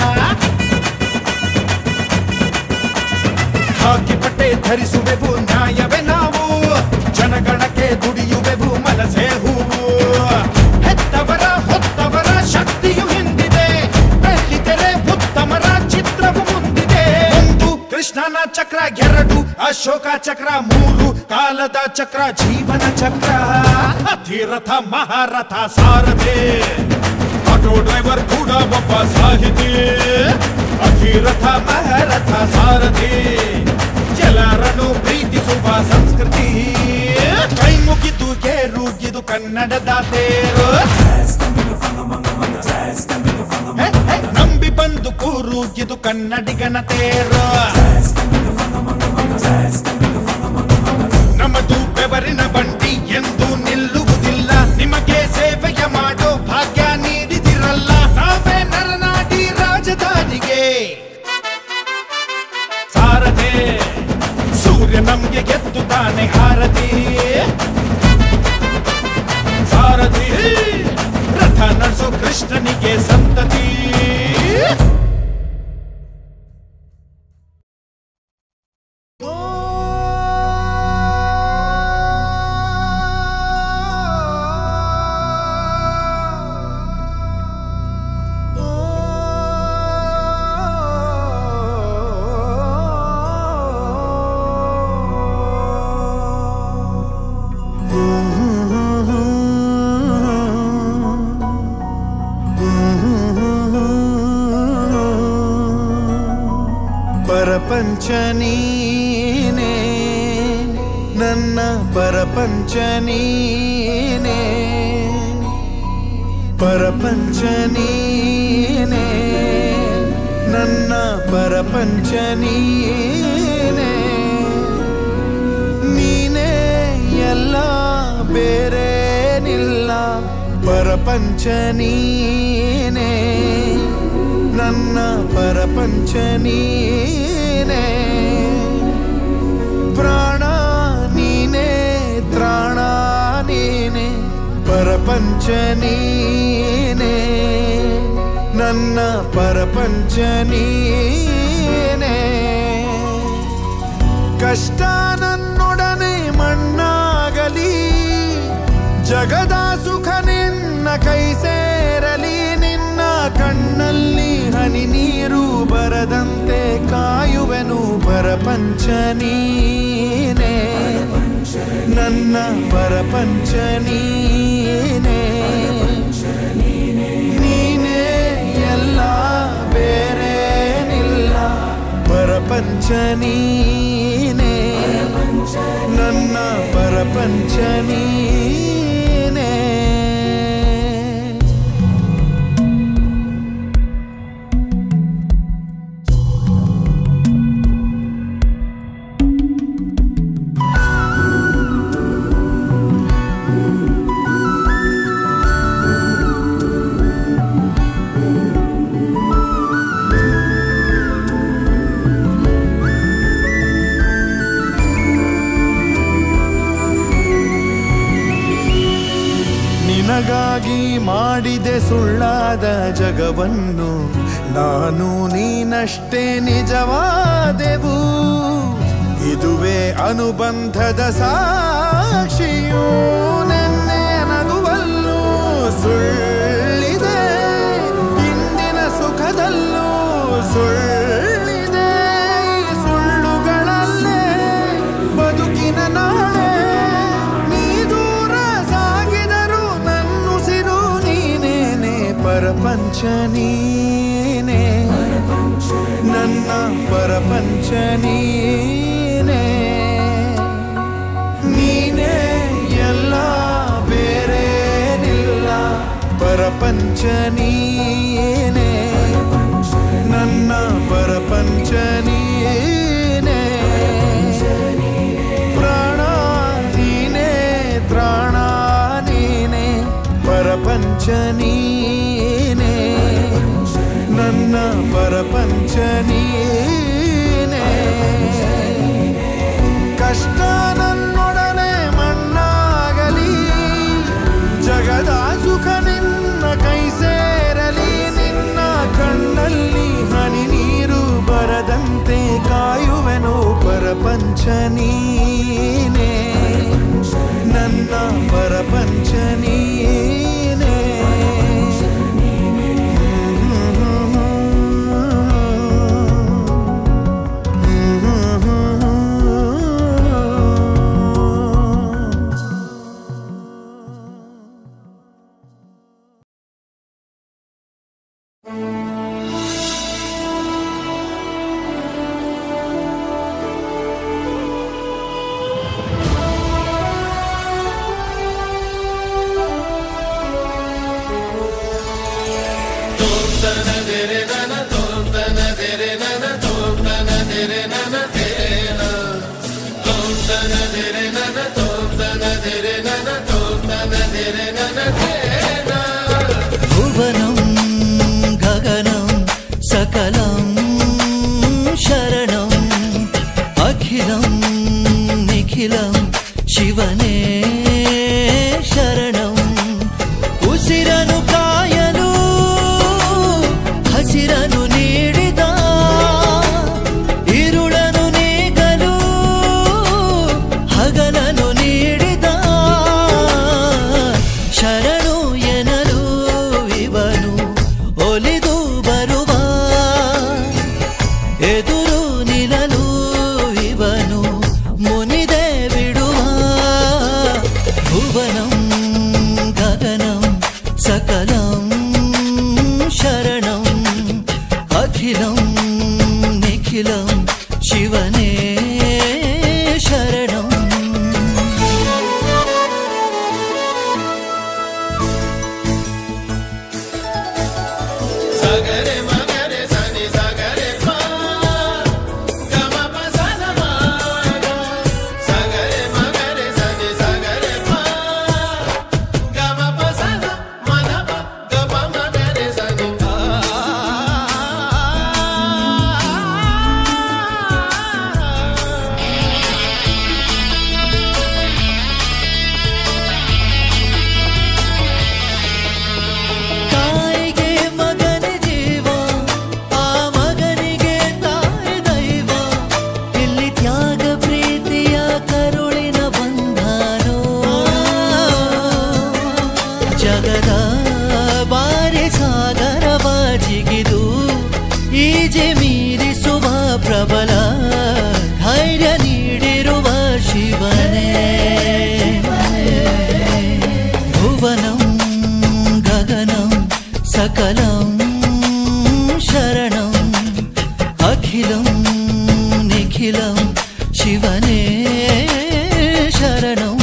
ಹಾಕಿ ಬಟ್ಟೆ ಧರಿಸುವೆವು ನ್ಯಾಯವೇ ನಾವು ಜನಗಣಕ್ಕೆ ದುಡಿಯುವೆವು ಮನಸೇ ಹೂವು ಹೆತ್ತವರ ಹೊತ್ತವರ ಶಕ್ತಿಯು ಹಿಂದಿದೆ ಬೆಳ್ಳಿತೆರೆ ಉತ್ತಮರ ಚಿತ್ರವು ಮುಂದಿದೆ ಒಂದು ಕೃಷ್ಣನ ಚಕ್ರ ಎರಡು ಅಶೋಕ ಚಕ್ರ ಮೂರು ಕಾಲದ ಚಕ್ರ ಜೀವನ ಚಕ್ರ ಅತಿರಥ ಮಹಾರಥ ಸಾರಥಿ ಆಟೋ ಡ್ರೈವರ್ ಕೂಡ ಒಬ್ಬ ಸಾಹಿತಿ ಅತಿರಥ ಮಹಾರಥ ಸಾರಥಿ ಎಲ್ಲರನ್ನು ಪ್ರೀತಿಸುವ ಸಂಸ್ಕೃತಿ ಕೈ ಮುಗಿದು ಏರುಗಿದು ಕನ್ನಡದ ತೇರು ಹೆ, ಹೆ, ನಂಬಿ ಬಂದು ಕೂರುಗಿದು ಕನ್ನಡಿಗನ ತೇರು ನಮ್ಮದು ಬೆವರಿನ ಬಂಡಿ ಎಂದು ನಿಲ್ಲುವುದಿಲ್ಲ ನಿಮಗೆ ಸೇವೆಯ ಮಾಡೋ ಭಾಗ್ಯ ನೀಡಿದಿರಲ್ಲ ನಾವೇ ನರನಾಡಿ ರಾಜಧಾನಿಗೆ ಸಾರಥೆ ಸೂರ್ಯ ನಮ್ಗೆ ಗೆದ್ದು ತಾನೆ ಆರತಿ ಸಾರಥಿ ರಥ ನಡೆಸೋ ಕೃಷ್ಣನಿಗೆ ಸಂತತಿ ಪರಪಂಚ ನೀನೇ ನನ್ನ ಪರಪಂಚ ನೀನೇ ಪರಪಂಚ ನೀನೇ ನನ್ನ ಪರಪಂಚ ನೀನೇ ನೀನೇ ಎಲ್ಲ ಬೇರೇನಿಲ್ಲ ಪರಪಂಚ ನೀನೇ ನನ್ನ ಪರಪಂಚ ನೀನೇ ಪ್ರಾಣ ನೀನೇ ತ್ರಾಣ ನೀನೇ ಪರಪಂಚ ನೀನೇ ನನ್ನ ಪರಪಂಚ ನೀನೇ ಕಷ್ಟ ನನ್ನೊಡನೆ ಮಣ್ಣಾಗಲಿ ಜಗದ ಸುಖ ನಿನ್ನ ಕೈ ಸೇರಲಿ ನಿನ್ನ ಕಣ್ಣಲ್ಲಿ ಹನಿ ನೀರು ಬರದಂತೆ ಕಾಯುವೆನು ಪರಪಂಚ ನೀನೇ ನನ್ನ ಪರಪಂಚ ನೀನೇ ನೀನೇ ಎಲ್ಲ ಬೇರೇನಿಲ್ಲ ಪರಪಂಚ ನೀನೇ ನನ್ನ ಪರಪಂಚ ನೀನೇ ನಿನಗಾಗಿ ಮಾಡಿದೆ ಸುಳ್ಳಾದ ಜಗವನ್ನು ನಾನು ನೀನಷ್ಟೇ ನಿಜವಾದೆವು ಇದುವೇ ಅನುಬಂಧದ ಸಾಕ್ಷಿ ನಿನ್ನೆಯೂ ನೆನ್ನೆ ನಗುವಲ್ಲೂ ಸುಳ್ಳಿದೆ ಇಂದಿನ ಸುಖದಲ್ಲೂ ಸುಳ್ಳಿದೆ ಈ ಸುಳ್ಳುಗಳಲ್ಲೇ ಬದುಕಿನ ನಾಳೆ ನೀ ದೂರ ಸಾಗಿದರು ನನ್ನುಸಿರು ನೀನೇನೆ ಪರಪಂಚ ನೀನೇ ನನ್ನ ಪರಪಂಚ ನೀನೇ ನೀನೇ ಎಲ್ಲ ಬೇರೇನಿಲ್ಲ ಪರಪಂಚ ನೀನೇ ನನ್ನ ಪರಪಂಚ ನೀನೇ ಪ್ರಾಣ ನೀನೇ ತ್ರಾಣ ನೀನೇ ಪರಪಂಚ ನೀನೇ ನನ್ನ ಪರಪಂಚ ನೀನೇ ಕಷ್ಟ ನನ್ನೊಡನೆ ಮಣ್ಣಾಗಲಿ ಜಗದ ಸುಖ ನಿನ್ನ ಕೈ ಸೇರಲಿ ನಿನ್ನ ಕಣ್ಣಲ್ಲಿ ಹನಿ ನೀರು ಬರದಂತೆ ಕಾಯುವೆನು ಪರಪಂಚ ನೀನೇ ನನ್ನ ಪರಪಂಚ ನೀನೇ भुवनं गगनं सकलं शरणम् अखिलं निखिलं ಶಿವನೇ ಶರಣಂ ಉಸಿರನು ಕಾಯಲು ಹಸಿರನು ನೀಡಿದ ಇರುಳನು ನೀಗಲು ಹಗಲನು ನೀಡಿದ ಶರಣು ಎನಲು ಇವನು ಒಲಿದು ಬರುವ ಎದುರು ನಿಲ್ಲಲು ಇವನು ಮುನಿದೆ ಬಿಡುವ ಭುವನಂ ಗಗನಂ ಸಕಲಂ ಶರಣಂ ಅಖಿಲಂ ನಿಖಿಲಂ ಶಿವನೇ ಶರಣಂ ಸಗರೆ ಮಗರೆ ಸನಿ ಸಗರೆ ಪಾ ಗಮ ಪಸನ ಮಾಗ ಸಗರೆ ಮಗರೆ ಸನಿ ಸಗರೆ ಪಾ ಗಮ ಪಸನ ಮನ ಪ ಗಪ ಮಗರೆ ಸನಿ ಆ ತಾಯಿಗೆ ಮಗನ ಜೀವ ಆ ಮಗನಿಗೆ ತಾಯಿ ದೈವ ಇಲ್ಲಿ ತ್ಯಾಗ ಪ್ರೀತಿಯ ಕರುಳಿನ ಬಂಧನೋ ಜಗದ ಬಾರಿ ಸಾಗರವ ಜಿಗಿದು ಈಜೆ ಮೀರಿಸುವ ಪ್ರಬಲ ಧೈರ್ಯ ನೀಡಿರುವ ಶಿವನೇ ಭುವನಂ ಗಗನಂ ಸಕಲಂ ಶರಣಂ ಅಖಿಲಂ ನಿಖಿಲಂ ಶಿವನೇ ಶರಣಂ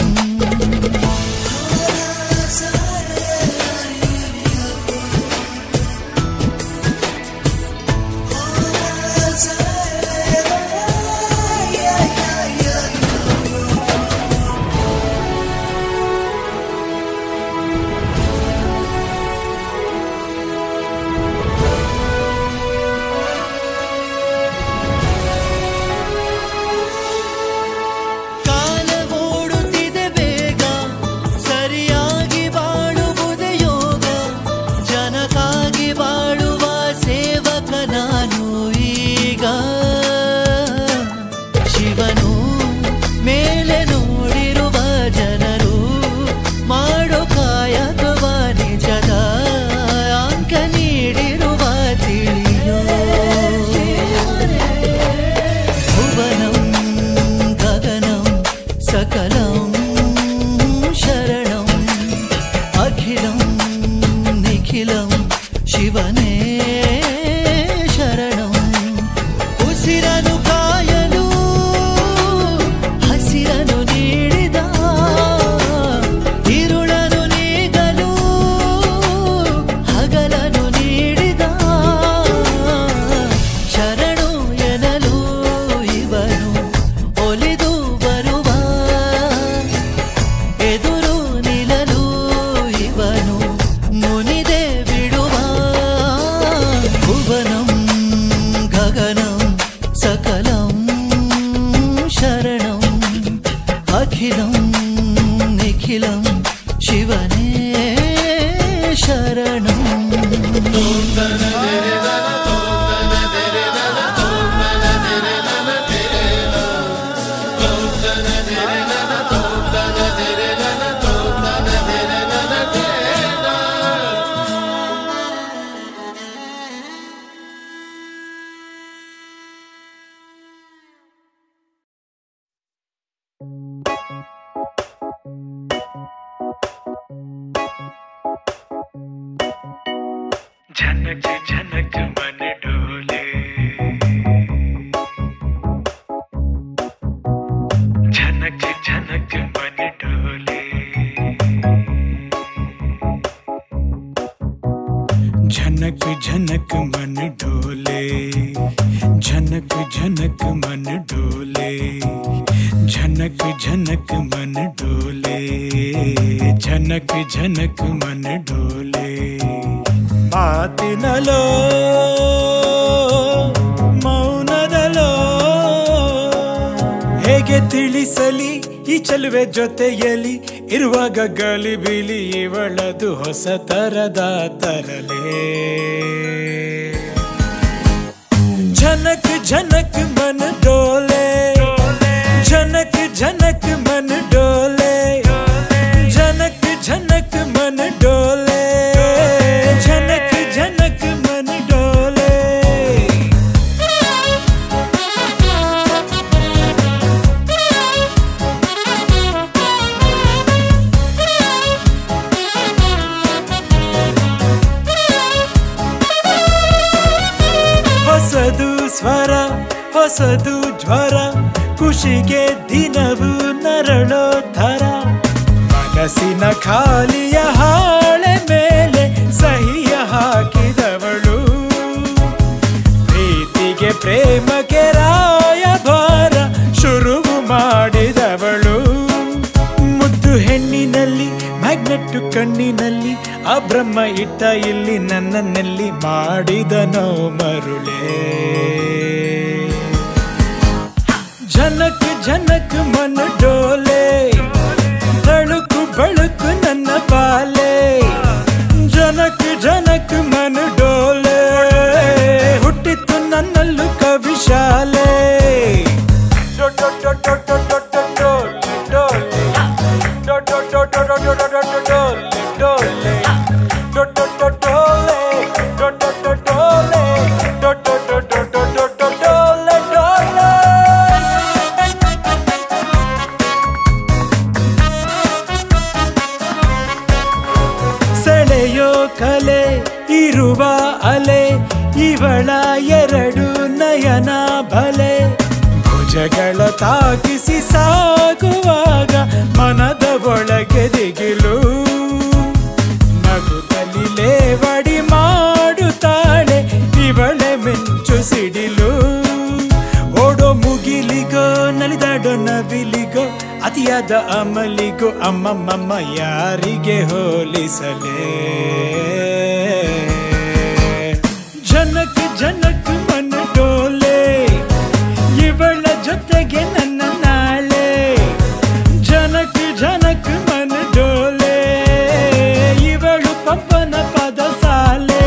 నిఖిలం శివనే శరణం झनक झनक मन डोले झनक झनक मन डोले झनक झनक मन डोले झनक झनक मन डोले झनक झनक मन डोले झनक झनक मन डोले ಮಾತಿನಲೋ ಮೌನದಲೋ ಹೇಗೆ ತಿಳಿಸಲಿ ಈ ಚಲುವೆ ಜೊತೆಯಲಿ ಇರುವಾಗ ಗಲಿಬಿಲಿ ಇವಳದು ಹೊಸ ತರದ ತರಲೇ ಝನಕ್ ಝನಕ್ ಮನ ಡೋಲೆ ಝನಕ್ ಝನಕ್ ಮನ ಡೋಲೆ ಝನಕ್ ಝನಕ್ ಮನ ಡೋಲೆ ಝನಕ್ ಝನಕ್ ಮನ ಡೋಲೆ ಹೊಸದು ಸ್ವರ ಹೊಸದು ಜ್ವರ ಖುಷಿಗೆ ದಿನವು ನರಳೋ ಥರ ಮನಸ್ಸಿನ ಖಾಲಿಯ ಹಾಳೆ ಮೇಲೆ ಸಹಿಯ ಹಾಕಿದವಳು ಪ್ರೀತಿಗೆ ಪ್ರೇಮಕ್ಕೆ ರಾಯಭಾರ ಶುರುವು ಮಾಡಿದವಳು ಮುದ್ದು ಹೆಣ್ಣಿನಲ್ಲಿ ಮ್ಯಾಗ್ನೆಟ್ಟು ಕಣ್ಣಿನಲ್ಲಿ ಆ ಬ್ರಹ್ಮ ಇಟ್ಟ ಇಲ್ಲಿ ನನ್ನನ್ನೆಲ್ಲಿ ಮಾಡಿದನೋ ಮರುಳೇ ಜನಕ್ ಜನಕ್ ಮನ ಡೋಲೆ ತಳುಕು ಬಳುಕು ನನ್ನ ಬಾಲೆ ಜನಕ್ ಜನಕ್ ಮನ ಡೋಲೆ ಹುಟ್ಟಿತ್ತು ನನ್ನಲ್ಲೂ ಕವಿಶಾಲೆ ಸೆಳೆಯೋ ಕಲೆ ಇರುವ ಅಲೆ ಇವಳ ಎರಡು ನಯನ ಬಲೆ ಭುಜಗಳ ತಾಕಿಸಿ ಸಾಗುವಾಗ ಮನದ ಒಳಗೆ ದಿಗಿಲು ನಗುತ್ತಲಿ ಲೇವಡಿ ಮಾಡುತ್ತಾಳೆ ಇವಳೆ ಮಿಂಚು ಸಿಡಿಲು ಓಡೋ ಮುಗಿಲಿಗೋ ನಲಿದಾಡೋ ನವಿಲಿಗೋ ಅತಿಯಾದ ಅಮಲಿಗೋ ಅಮ್ಮಮ್ಮಮ್ಮ ಯಾರಿಗೆ ಹೋಲಿಸಲೇ ಜನಕ್ ಜನಕ್ ಮನ ಡೋಲೆ ಇವಳ ಜೊತೆಗೆ ನನ್ನ ನಾಳೆ ಜನಕ್ ಜನಕ್ ಮನ ಡೋಲೆ ಇವಳು ಪಪ್ಪನ ಪದ ಸಾಲೆ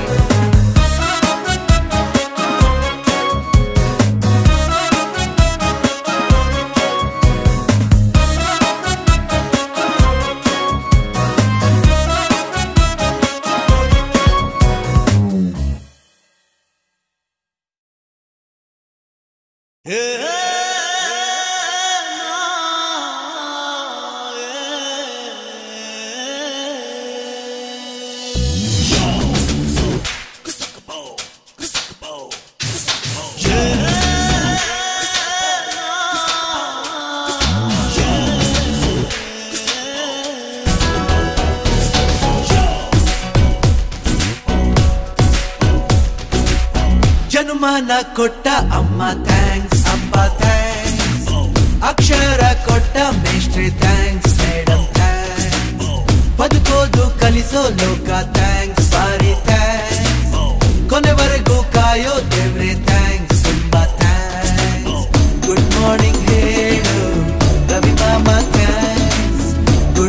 ಜನುಮಾನ ಕೊಟ್ಟ ಅಮ್ಮ ಥ್ಯಾಂಕ್ಸ್ ಅಪ್ಪ ಥ್ಯಾಂಕ್ಸ್ ಅಕ್ಷರ ಕೊಟ್ಟ ಮೇಷ್ಟ್ರಿ ಥ್ಯಾಂಕ್ಸ್ ಮೇಡಮ್ ಥ್ಯಾಂಕ್ಸ್ ಬದುಕೋದು ಕಲಿಸೋ ಲೋಕ ಥ್ಯಾಂಕ್ಸ್ ಸಾರಿ ಥ್ಯಾಂಕ್ಸ್ ಕೊನೆವರೆಗೂ ಕಾಯೋ ದೇವ್ರೆ ಥ್ಯಾಂಕ್ಸ್ ತುಂಬಾ ಥ್ಯಾಂಕ್ಸ್ ಗುಡ್ ಮಾರ್ನಿಂಗ್ ಹೇಳು ರವಿ ಮಾಮ ಥ್ಯಾಂಕ್ಸ್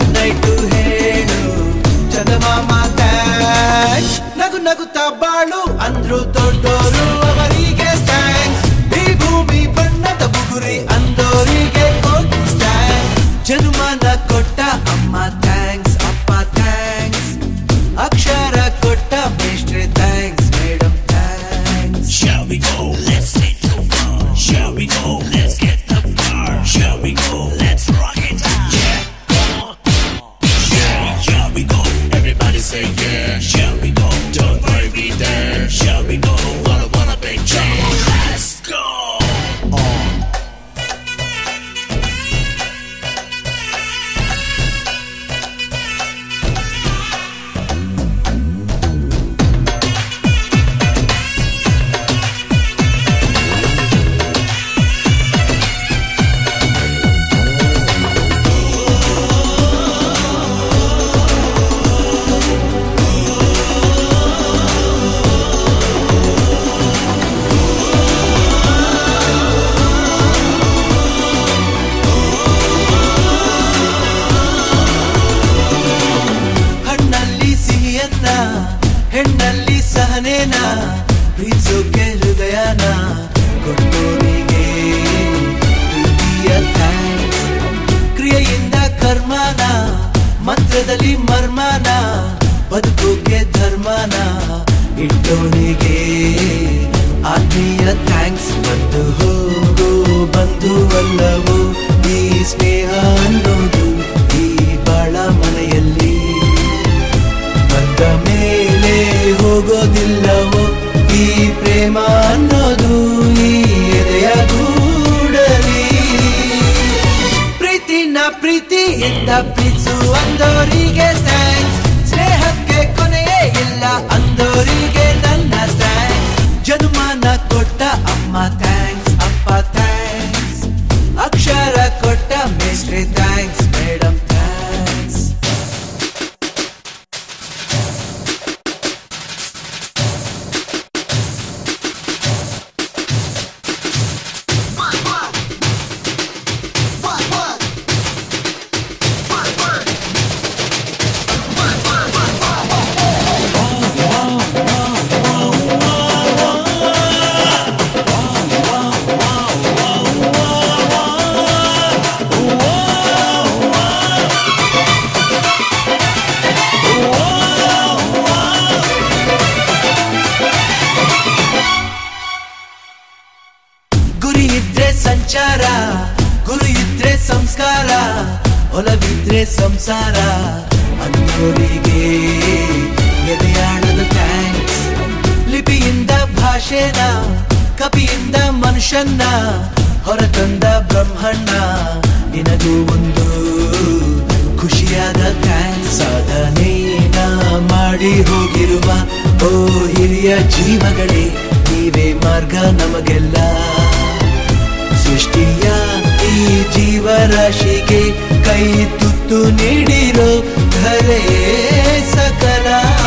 ಜನುಮಾನ ಕೊಟ್ಟ ಅಮ್ಮ ಥ್ಯಾಂಕ್ಸ್ ಅಪ್ಪ ಥ್ಯಾಂಕ್ಸ್ ಅಕ್ಷರ ಕೊಟ್ಟ ಮೇಷ್ಟ್ರೆ thanks madam thanks Shall we go? Let's take the fun. Shall we go? Let's get the car. Shall we go? Let's rock it down. Yeah. Yeah, shall we go? Everybody say yeah. Shall we go? Don't worry, be there. Shall we go? Wanna wanna big change? Let's go. ಹಣ್ಣಲ್ಲಿ ಸಿಹಿಯನ್ನ ಹೆಣ್ಣಲ್ಲಿ ಸಹನೇನ ಪ್ರೀತಿಸೋಕೆ ಹೃದಯನ ಕೊಟ್ಟೋನಿಗೆ ಪ್ರೀತಿಯ thanks ಕ್ರಿಯೆಯಿಂದ ಕರ್ಮನ ಮಂತ್ರದಲ್ಲಿ ಮರ್ಮನ ಬದುಕೋಕೆ ಧರ್ಮನ ಇಟ್ಟೋನಿಗೆ ಆತ್ಮೀಯ ಥ್ಯಾಂಕ್ಸ್ ಬಂದು ಹೋಗೋ ಬಂಧು ಅಲ್ಲವೋ ಈ ಸ್ನೇಹ ಅನ್ನೋದು ಈ ಬಾಳ ಮನೆಯಲ್ಲಿ ಬಂದ ಮೇಲೆ ಹೋಗೋದಿಲ್ಲವೋ ಈ ಪ್ರೇಮ ಅನ್ನೋದು ಈ ಎದೆಯ ಗೂಡಲಿ ಪ್ರೀತಿನ ಪ್ರೀತಿಯಿಂದ ಪ್ರೀತಿಸುವಂದವರಿಗೆ ಥ್ಯಾಂಕ್ಸ್ ಸ್ನೇಹಕ್ಕೆ ಕೊನೆಯೇ ಇಲ್ಲ ಅಂದವರಿಗೆ ನನ್ನ ಥ್ಯಾಂಕ್ಸ್ ಜನ್ಮನ ಕೊಟ್ಟ ಅಮ್ಮ ಥ್ಯಾಂಕ್ಸ್ ಅಪ್ಪ ಥ್ಯಾಂಕ್ಸ್ ಅಕ್ಷರ ಕೊಟ್ಟ ಮೇಸ್ಟ್ರಿ ಥ್ಯಾಂಕ್ಸ್ ಮೇಡಮ್ ಥ್ಯಾಂಕ್ಸ್ ಗುರಿ ಇದ್ರೆ ಸಂಚಾರ ಗುರು ಇದ್ರೆ ಸಂಸ್ಕಾರ ಒಲವಿದ್ರೆ ಸಂಸಾರ ಅನ್ನೋರಿಗೆ ಎದೆಯಾಡದ ಥ್ಯಾಂಕ್ಸ್ ಲಿಪಿಯಿಂದ ಭಾಷೆನ ಕಪಿಯಿಂದ ಮನುಷ್ಯನ್ನ ಹೊರತಂದ ಬ್ರಹ್ಮಣ್ಣ ನಿನಗೂ ಒಂದು ಖುಷಿಯಾದ ಥ್ಯಾಂಕ್ಸ್ ಸಾಧನೆನ ಮಾಡಿ ಹೋಗಿರುವ ಓ ಹಿರಿಯ ಜೀವಗಳೇ ನೀವೇ ಮಾರ್ಗ ನಮಗೆಲ್ಲ ಸೃಷ್ಟಿಯ ಈ ಜೀವರಾಶಿಗೆ ಕೈ ತುತ್ತು ನೀಡಿರೋ ಧರೆ ಸಕಲ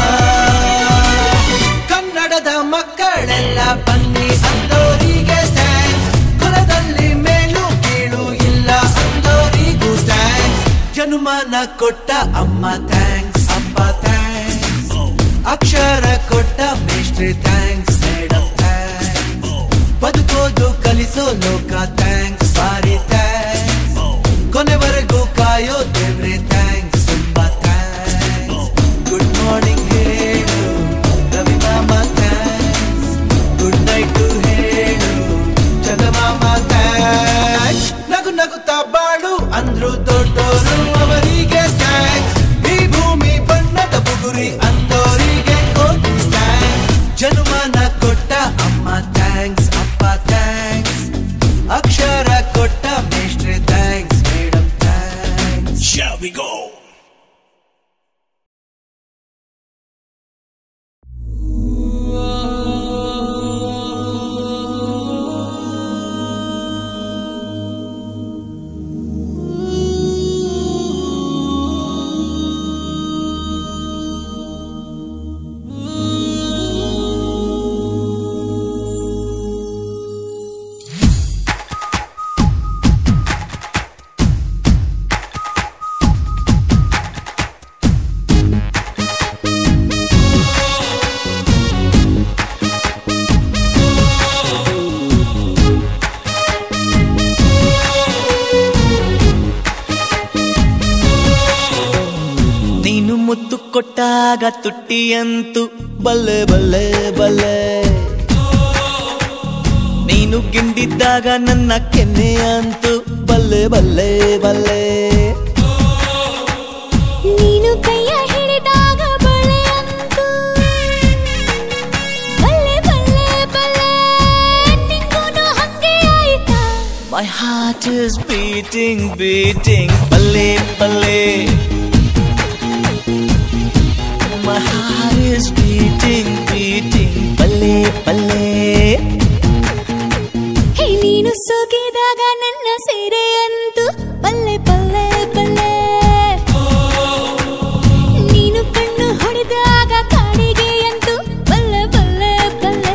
ಕನ್ನಡದ ಮಕ್ಕಳೆಲ್ಲ ಬನ್ನಿ ಅಂದೋರಿಗೆ ಥ್ಯಾಂಕ್ಸ್ ಕುಲದಲ್ಲಿ ಮೇಲು ಕೀಳು ಇಲ್ಲ ಅಂದೋರಿಗೂ ಥ್ಯಾಂಕ್ಸ್ ಜನುಮಾನ ಕೊಟ್ಟ ಅಮ್ಮ ಥ್ಯಾಂಕ್ಸ್ ಅಪ್ಪ ಥ್ಯಾಂಕ್ಸ್ ಅಕ್ಷರ ಕೊಟ್ಟ ಮೇಷ್ಟ್ರಿ ಥ್ಯಾಂಕ್ಸ್ ಮೇಡಮ್ ಥ್ಯಾಂಕ್ಸ್ ಬದುಕೋದು ಕಲಿಸೋ ಲೋಕ ಥ್ಯಾಂಕ್ಸ್ ಸಾರಿ ಥ್ಯಾಂಕ್ಸ್ ಕೊನೆವರೆಗೂ ಕಾಯೋ ದೇವ್ರೆ ಥ್ಯಾಂಕ್ಸ್ ತುಂಬಾ ಥ್ಯಾಂಕ್ಸ್ ಗುಡ್ ಮಾರ್ನಿಂಗ್ ಹೇಳು ರವಿ ಮಾಮ ಥ್ಯಾಂಕ್ಸ್ ಗುಡ್ ನೈಟ್ ಹೇಳು ಚಂದಮಾಮ ಥ್ಯಾಂಕ್ಸ್ ನಗು ನಗುತ್ತಾ ಬಾಳು ಅಂದ್ರು ದೊಡ್ಡೋರು ಅವರಿಗೆ ಥ್ಯಾಂಕ್ಸ್ ಈ ಭೂಮಿ ಬಣ್ಣದ ಬುಗುರಿ ಅಂದೋರಿಗೆ ಕೋಟಿ ಥ್ಯಾಂಕ್ಸ್ ಜನುಮಾನ ಕೊಟ್ಟ ಅಮ್ಮ ಥ್ಯಾಂಕ್ಸ್ ಅಪ್ಪ ಥ್ಯಾಂಕ್ಸ್ ಅಕ್ಷರ ಕೊಟ್ಟ ಮೇಷ್ಟ್ರೆ thanks madam thanks Shall we go? ಆ ಕೊಟ್ಟಾಗ ತುಟ್ಟಿಯಂತು ಬಲ್ಲೆ ಬಲ್ಲೆ ಬಲ್ಲೆ ನೀನು ಗಿಂಡಿದ್ದಾಗ ನನ್ನ ಕೆನ್ನೆ ಅಂತು ಬಲ್ಲೆ ಬಲ್ಲೆ ಬಲ್ಲೆ ನೀನು ಕೈಯ ಹಿಡಿದಾಗ ಬಳೆ ಅಂತು ಬಲ್ಲೆ ಬಲ್ಲೆ ಬಲ್ಲೆ ನಿಂಗೂನು ಹಂಗೆ ಆಯ್ತಾ My heart is beating, beating, ಬಲ್ಲೆ ಬಲ್ಲೆ My heart is beating, beating, ಬಲ್ಲೆ ಬಲ್ಲೆ ಹೇ ನೀನು ಸೋಕಿದಾಗ ನನ್ನ ಸೀರೆ ಅಂತು ಬಲ್ಲೆ ಬಲ್ಲೆ ಬಲ್ಲೆ ನೀನು ಕಣ್ಣು ಹೊಡೆದಾಗ ಕಾಡಿಗೆ ಅಂತು ಬಲ್ಲೆ ಬಲ್ಲೆ ಬಲ್ಲೆ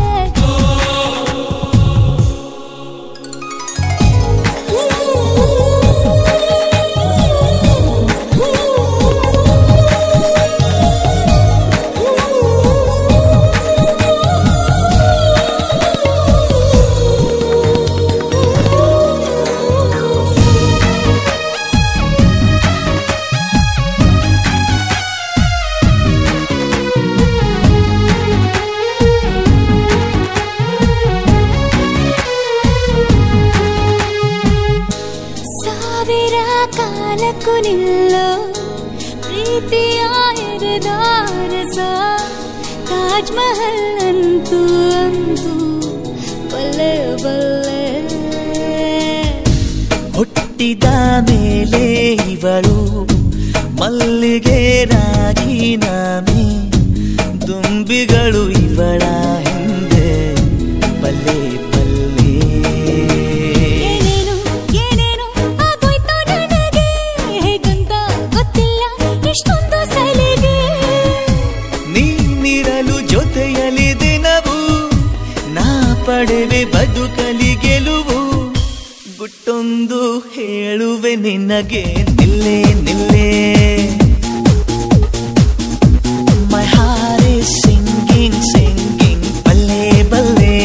ಸಾವಿರ ಕಾಲಕ್ಕೂ ನಿಲ್ಲೋ ಪ್ರೀತಿಯ ಎರೆದಾರಸ ತಾಜ್ ಮಹಲ್ ಅಂತೂ ಅಂತೂ ಬಲ್ಲೆ ಬಲ್ಲೆ ಹುಟ್ಟಿದ ಮೇಲೆ ಇವಳು ಮಲ್ಲಿಗೆ ರಾಜೀನಾಮೆ ದುಂಬಿಗಳು ಇವಳ ಹಿಂದೆ ಬಲ್ಲೆ ಬಲ್ಲೆ ಏನೇನು ಏನೇನು ಆಗೋಯ್ತು ನನಗೆ ಹೇಗಂತ ಗೊತ್ತಿಲ್ಲ ಇಷ್ಟೊಂದು ಸಲಿಗೆ ನೀನಿರಲು ಜೊತೆಯಲ್ಲಿ ದಿನವು ನಾ ಪಡೆವೆ ಬದುಕಲಿ ಗೆಲುವು ಗುಟ್ಟೊಂದು ಹೇಳುವೆ ನಿನಗೆ ನಿಲ್ಲೆ ನಿಲ್ಲೆ My heart is singing, singing, ಬಲ್ಲೆ ಬಲ್ಲೆ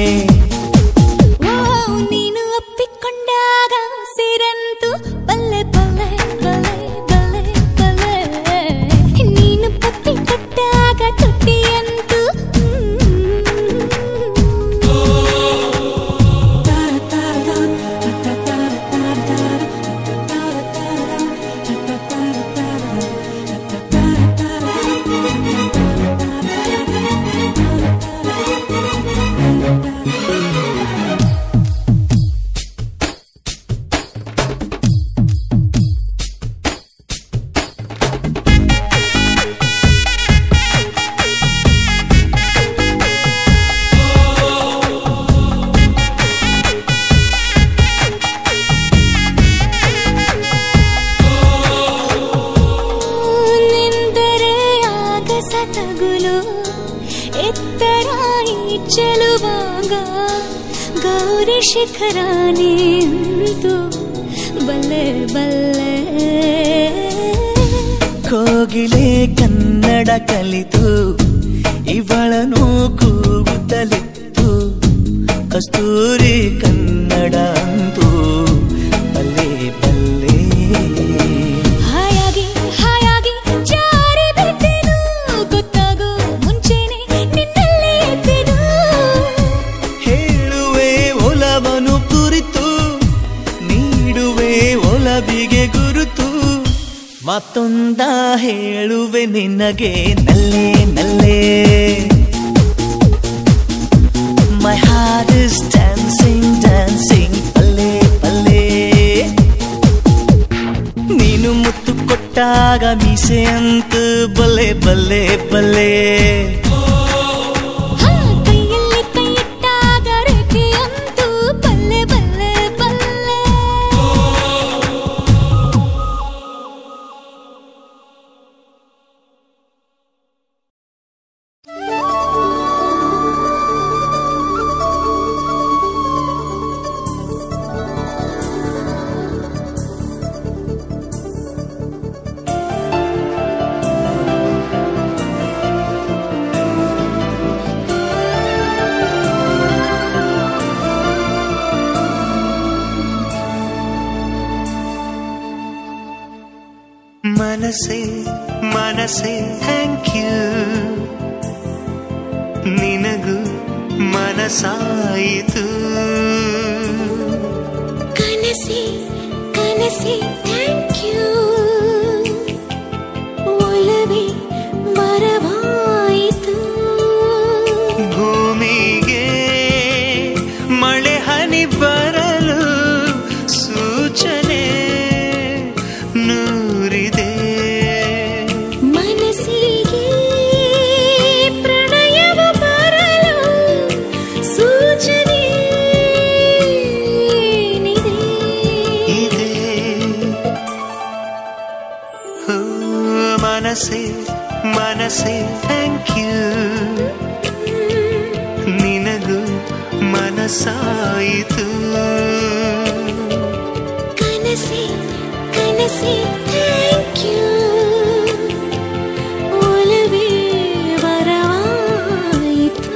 ಓ ನೀನು ಒಪ್ಪಿಕೊಂಡಾಗ ಸಿರಂತು ಬಲ್ಲೆ ಬಲ್ಲೆ ಬಲ್ಲೆ ಬಲ್ಲೆ ಬಲ್ಲೆ ನೀನು ಪಟ್ಟಿ ಕೊಟ್ಟಾಗ ತುಟ್ಟಿಯಂತು ನಿಂದರೆ ಆಗಸ ತಗುಲು ಎತ್ತರ ಈ ಚೆಲುವಾಗ ಗೌರಿ ಶಿಖರಾನೇ ಅಂತು ಬಲ್ಲೆ ಬಲ್ಲೆ ಕೋಗಿಲೆ ಕನ್ನಡ ಕಲಿತು ಇವಳನು ಕೂಗುತ್ತಲಿತ್ತು ಕಸ್ತೂರಿ ಕನ್ನಡ ಅಂತೂ ಬಲ್ಲೆ ಬಲ್ಲೆ ಹಾಯಾಗಿ ಹಾಯಾಗಿ ಜಾರಿ ಬಿದ್ದೆನು ಗೊತ್ತಾಗೋ ಮುಂಚೆನೆ ನಿನ್ನಲ್ಲೇ ಇದ್ದೆನು ಹೇಳುವೆ ಒಲವನು ಕುರಿತು ನೀಡುವೆ ಒಲವಿಗೆ ಗುರುತು ಮತ್ತೊಂದ ಹೇಳುವೆ ನಿನಗೆ ನಲ್ಲೆ ನಲ್ಲೆ My heart is dancing, dancing, ಪಲ್ಲೆ ಪಲ್ಲೆ ನೀನು ಮುತ್ತು ಕೊಟ್ಟಾಗ ಮೀಸೆ ಅಂತ ಬಲ್ಲೆ ಬಲ್ಲೆ ಬಲ್ಲೆ ಹಾ ಕೈಯಲ್ಲಿ ಕೈ ಇಟ್ಟಾಗ ರೇಖೆಯಂತೂ ಬಲ್ಲೆ ಬಲ್ಲೆ ಬಲ್ಲೆ ಆ ಮನಸ್ಸೇ ಮನಸ್ಸೇ ಥ್ಯಾಂಕ್ ಯು ನಿನಗೂ ಮನಸ್ಸಾಯಿತು ಕನಸೆ ಕನಸೆ ಥ್ಯಾಂಕ್ ಯು ಒಲವೇ ವರವಾಯಿತು ಭೂಮಿಗೆ ಮಳೆ ಹನಿ ಬರಲು ಸೂಚನೆ ನೂರಿದೆ ಮನಸ್ಸಿಗೆ ಪ್ರಣಯವ ಬರಲು ಸೂಚನೆ ಏನಿದೆ? ಇದೆ ಹೋ, ಮನಸ್ಸೇ ಮನಸ್ಸೇ ಥ್ಯಾಂಕ್ ಯು ನಿನಗೂ ಮನಸ್ಸಾಯಿತು ಕನಸೆ ಕನಸೆ ಥ್ಯಾಂಕ್ ಯು ಒಲವೇ ವರವಾಯಿತು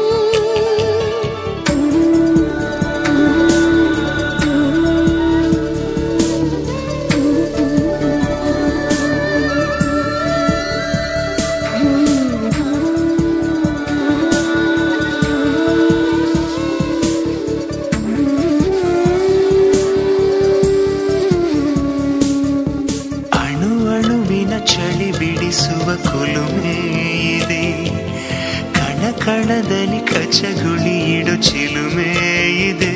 ಅಣು ಅಣುವಿನ ಚಳಿ ಬಿಡಿಸುವ ಕುಲುಮೆ ಇದೆ ಕಣ ಕಣದಲ್ಲಿ ಕಚಗುಳಿ ಇಡು ಚಿಲುಮೆ ಇದೆ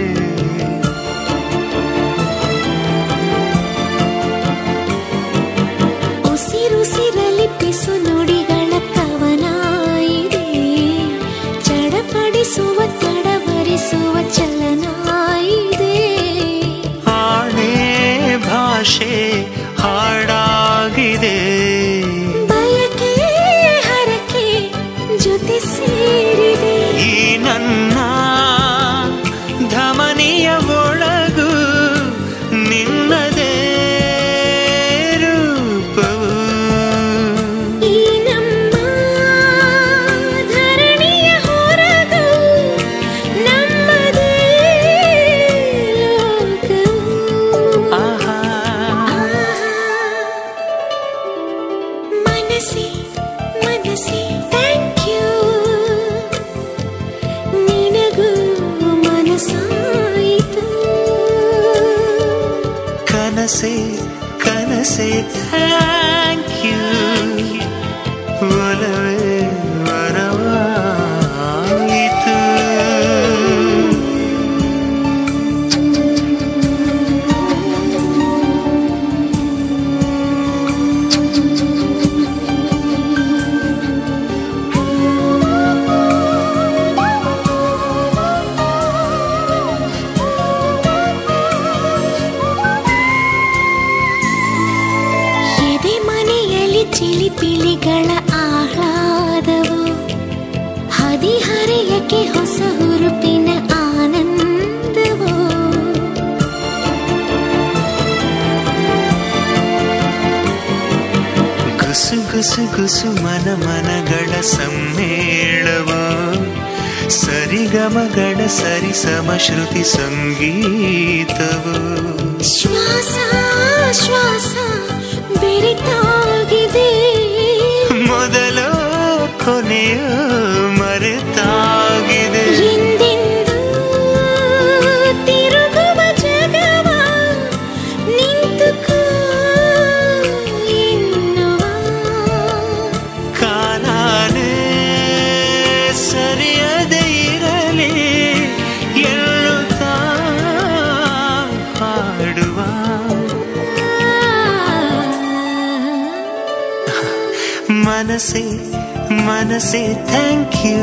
ಉಸಿರುಸಿರಲಿ ಪಿಸು ನುಡಿಗಳ ಕವನ ಇದೆ ಚಡಪಡಿಸುವ ತಡವರಿಸುವ ಚಲನ ಇದೆ ಆಣೆ ಭಾಷೆ ಹಾಡಾಗಿದೆ ಬಯಕೆ ಹರಕೆ ಜೊತೆ ಸೇರಿದೆ ಈ ನನ್ನ ಧಮನಿಯ ಒಳಗು ನಿನ್ನದೇ ರೂಪವು ಈ ನಮ್ಮ ಧರಣಿಯ ಹೊರಗು ನಮ್ಮದೇ ಲೋಕವು ಆಹಾ ಮನಸ್ಸೇ ಮನಸ್ಸೇ ಥ್ಯಾಂಕ್ ಯು ನಿನಗೂ ಮನಸ್ಸಾಯಿತು ಕನಸೆ ಕನಸೆ ಥ್ಯಾಂಕ್ ಯು ಒಲವೇ ವರವಾಯಿತು ಎದೆ ಮನೆಯಲ್ಲಿ ಚಿಲಿಪಿಲಿಗಳ ಆಹ್ಲಾದವು ಹದಿಹರೆಯಕ್ಕೆ ಹೊಸ ಹುರುಪಿನ ಆನಂದವು ಗುಸು ಗುಸು ಗುಸು ಮನ ಮನಗಳ ಸಮ್ಮೇಳವ ಸರಿಗಮಗಳ ಸರಿಸಮ ಶ್ರುತಿ ಸಂಗೀತವು ಶ್ವಾಸ ಶ್ವಾಸ ಬೆರೆತಾಗಿದೆ ಮೊದಲು ಕೊನೆಯು ಮರೆತಾಗಿದೆ ಎಂದೆಂದೂ ತಿರುಗುವ ಜಗವ ನಿಂತುಕೋ ಎನ್ನುವ ಕಾಲಾನೇ ಸರಿಯದೆ ಇರಲಿ ಎನ್ನುತ್ತಾ ಹಾಡುವ ಮನಸ್ಸೇ ಮನಸ್ಸೇ ಥ್ಯಾಂಕ್ ಯು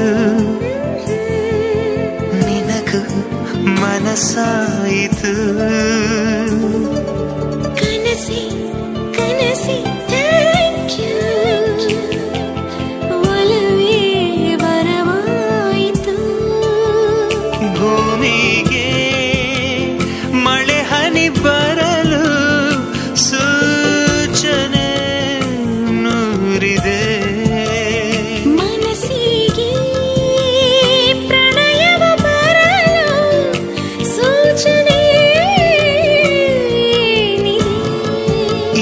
ನಿನಗೂ ಮನಸ್ಸಾಯಿತು ಕನಸೆ ಕನಸೆ ಥ್ಯಾಂಕ್ ಯು ಒಲವೇ ವರವಾಯಿತು ಭೂಮಿಗೆ ಮಳೆ ಹನಿ ಬರಲು ಸೂಚನೆ ನೂರಿದೆ ಮನಸ್ಸಿಗೆ ಪ್ರಣಯವ ಬರಲು ಸೂಚನೆ ಏನಿದೆ?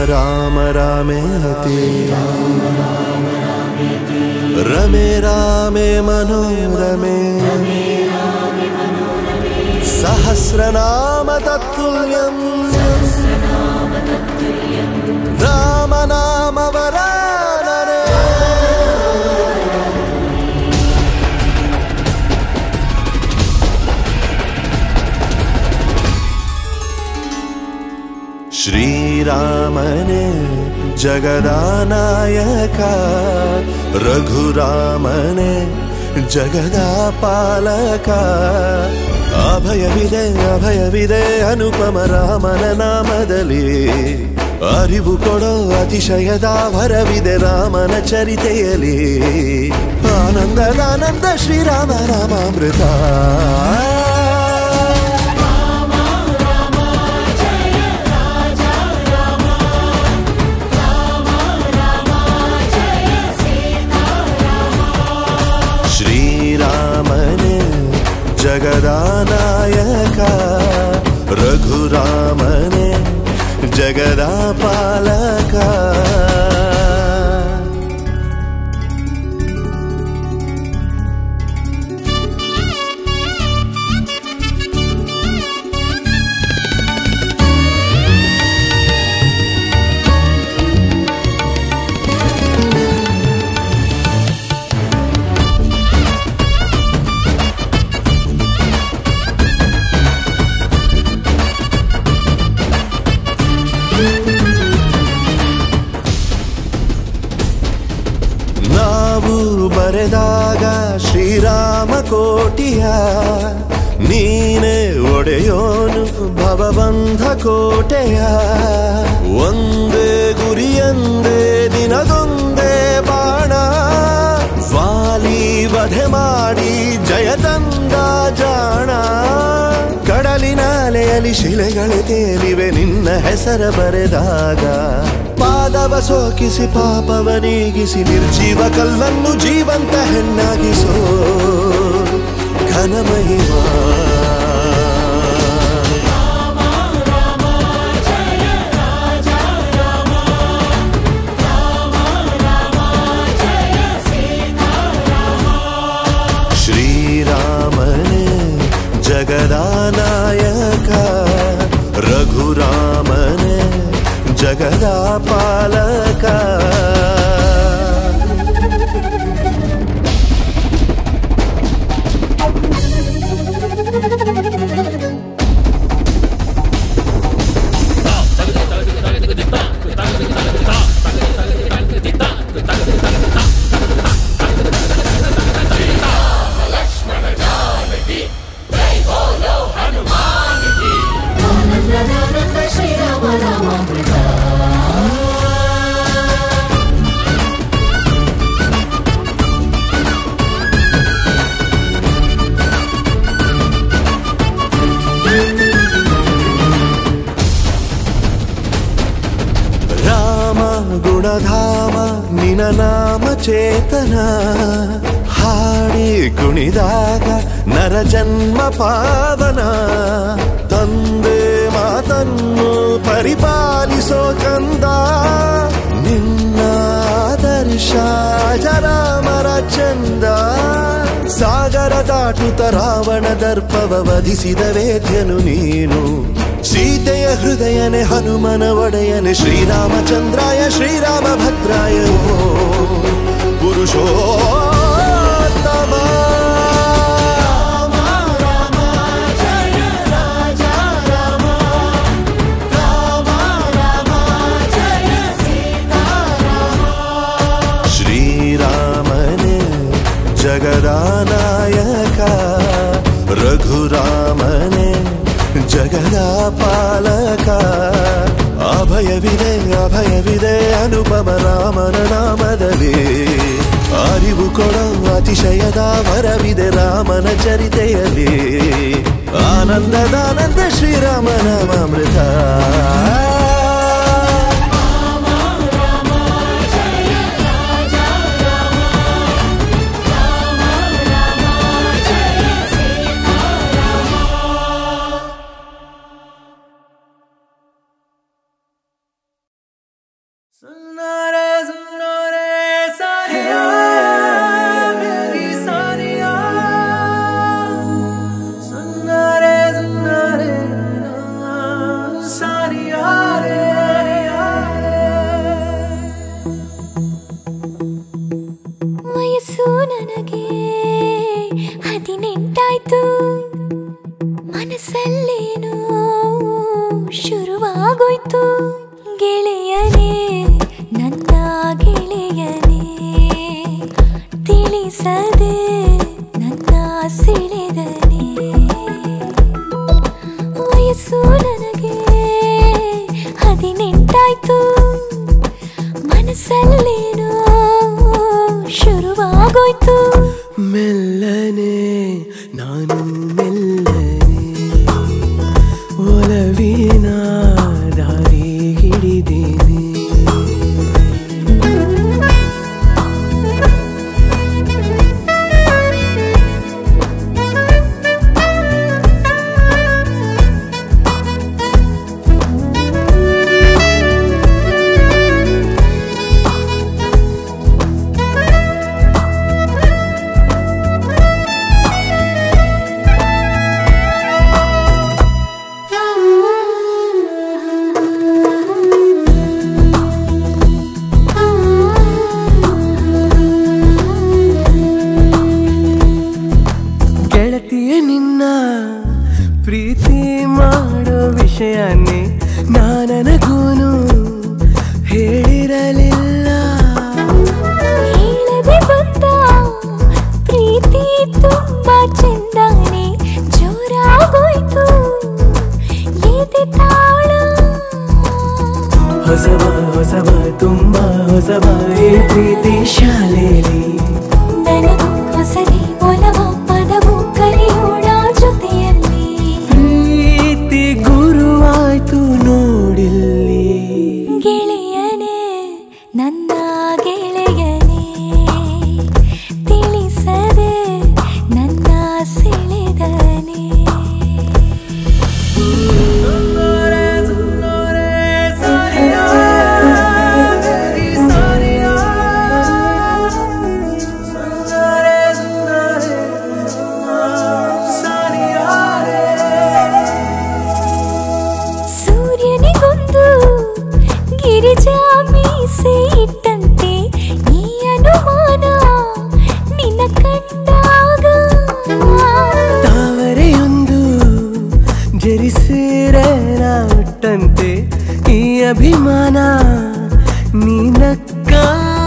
ರಾಮ ರಾಮೇತಿ ರಮೆ ರಾಮೆ ಮನೋರಮೆ ಸಹಸ್ರನಾಮ ತತ್ತುಲ್ಯಂ ರಾಮ ನಾಮ ವರಾನನೆ ಶ್ರೀರಾಮನೆ ಜಗದಾನಾಯಕ ರಘುರಾಮನೆ ಜಗದ ಪಾಲಕ ಅಭಯವಿದೆ ಅಭಯವಿದೆ ಅನುಪಮ ರಾಮನ ನಾಮದಲ್ಲಿ ಅರಿವು ಕೊಡೋ ಅತಿಶಯದ ವರವಿದೆ ರಾಮನ ಚರಿತೆಯಲ್ಲಿ ಆನಂದದಾನಂದ ಶ್ರೀರಾಮ ರಾಮಾಮೃತ ಶ್ರೀರಾಮನೆ ಜಗದಾನಾಯಕ ರಘುರಾಮನೆ ಜಗದ ಪಾಲಕ ನಾವು ಬರೆದಾಗ ಶ್ರೀರಾಮ ಕೋಟಿಯ ನೀನೆ ಒಡೆಯೋನು ಭವಬಂಧ ಕೋಟೆಯ ಒಂದೇ ಗುರಿಯಂದೇ ನಿನದೊಂದೇ ಬಾಣ ವಾಲಿ ವಧೆ ಮಾಡಿ ಜಯ ತಂದ ಜಾಣ ಕಡಲಿನ ಅಲೆಯಲ್ಲಿ ಶಿಲೆಗಳು ತೇಲಿವೆ ನಿನ್ನ ಹೆಸರ ಬರೆದಾಗ ಪಾದವ ಸೋಕಿಸಿ ಪಾಪವ ನೀಗಿಸಿ ನಿರ್ಜೀವ ಕಲ್ಲನ್ನು ಜೀವಂತ ಹೆಣ್ಣಾಗಿಸೋ ಘನಮಹಿಮಾ ಶ್ರೀರಾಮನೇ ಜಗದಾನಾಯಕ ರಘುರಾಮನೇ ಜಗದ ಪಾಲಕ ರಾಮ ಗುಣಧಾಮ ನಿನ ನಾಮ ಚೇತನ ಹಾಡಿ ಕುಣಿದಾಗ ನರ ಜನ್ಮ ಪಾವನ ತಂದೆ ಮಾತನ್ನು ಪರಿಪಾಲಿಸೋ ಕಂದ ನಿನ್ನ ಆದರ್ಶ ಜರಾಮರ ಚಂದ ಸಾಗರ ದಾಟುತ್ತ ರಾವಣ ದರ್ಪವ ವಧಿಸಿದ ವೇದ್ಯನು ನೀನು ಸೀತೆಯ ಹೃದಯನೆ ಹನುಮನ ಒಡೆಯನೆ ಶ್ರೀರಾಮಚಂದ್ರಾಯ ಶ್ರೀರಾಮ ಭದ್ರಾಯ ಓ ಪುರುಷೋತ್ತಮ ಶ್ರೀರಾಮನೆ ಜಗದಾನಾಯಕ ರಘುರಾಮನೆ ಜಗದ ಪಾಲಕ ಅಭಯವಿದೆ ಅಭಯವಿದೆ ಅನುಪಮ ರಾಮನ ನಾಮದಲ್ಲಿ ಅರಿವು ಕೊಡೋ ಅತಿಶಯದ ವರವಿದೆ ರಾಮನ ಚರಿತೆಯಲ್ಲಿ ಆನಂದದಾನಂದ ಶ್ರೀರಾಮನ ಅಮೃತ ಸುನ್ನರೆ ಸುನ್ನರೆ ಸಾರಿಯಾ ಮೇರಿ ಸಾರಿಯಾ ಸುನ್ನರೆ ಸುನ್ನರೆ ಸಾರಿಯಾ ರೇ ವಯಸ್ಸು ನನಗೆ ಹದಿನೆಂಟಾಯ್ತು ಮನಸ್ಸಲ್ಲೇನೋ ಶುರುವಾಗೋಯ್ತು ಗೆಳೆಯನೇ ನನ್ನ ಗೆಳೆಯನೇ ತಿಳಿಸದೆ ನನ್ನ ಸೆಳೆದನೆ ವಯಸ್ಸು ನನಗೆ ಹದಿನೆಂಟಾಯ್ತು ಮನಸ್ಸಲ್ಲೇನೋ ಶುರುವಾಗೋಯ್ತು ಮೆಲ್ಲನೆ ನಾನು ಮೆಲ್ಲನೆ ಒಲವಿನ ದಾರಿ ಹಿಡಿದೇನೆ ಗೆಳತಿಯ ನಿನ್ನ ಪ್ರೀತಿ ಮಾಡೋ ವಿಷಯನೇ ನಾನನಗೂನು ಹೇಳಿರಲಿಲ್ಲ ಹೇಳದೆ ಬಂದ ಪ್ರೀತಿ ತುಂಬಾ ಚಂದಾನೆ ಜೋರಾಗೋಯ್ತು ಎದೆ ತಾಳ ಹೊಸಬ ಹೊಸಬ ತುಂಬಾ ಹೊಸಬ ಈ ಪ್ರೀತಿ ಶಾಲೆಯಲ್ಲಿ ನನಗೂ ಹೊಸದೇ ಒಲವ ಪದವು ಕಲಿಯೋಣ ಜೊತೆಯಲ್ಲಿ ಪ್ರೀತಿ ಗುರುವಾಯ್ತು ನೋಡಿಲ್ಲಿ ಗೆಳೆಯನೇ ನನ್ನ ಗೆಳೆಯನೇ ತಿಳಿಸದೆ ನನ್ನ ಸೆಳೆದನೆ ಸೂರ್ಯನಿಗೊಂದು ಗಿರಿಜಾ ಮೀಸೆ ಇಟ್ಟಂತೆ ಈ ಅನುಮಾನ ನಿನ್ನ ಕಂಡಾಗ ತಾವರೆಯೊಂದು ಜರಿಸೇರನ ಹುಟ್ಟಂತೆ ಈ ಅಭಿಮಾನ ನೀನಕ್ಕಾಗ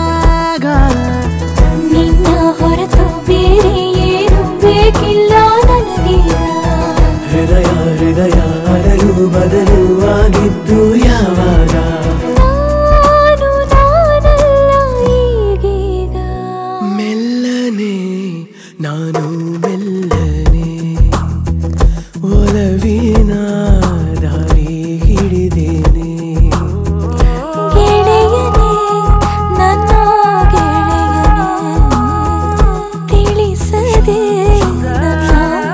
ನಿನ್ನ ಹೊರತು ಬೇರೆ ಏನು ಬೇಕಿಲ್ಲ ನನಗೀಗ ಹೃದಯ ಹೃದಯ ಅರಲು ಬದಲು ಆಗಿದ್ದು ಯಾವಾಗ ನಾನು ನಾನಲ್ಲ ಈಗೀಗ ಮೆಲ್ಲನೆ ನಾನು ಮೆಲ್ಲನೆ ಒಲವಿನ ದಾರಿ ಹಿಡಿದೇನೆ ಗೆಳೆಯನೇ ನನ್ನ ಗೆಳೆಯನೇ ತಿಳಿಸದೆ ನನ್ನ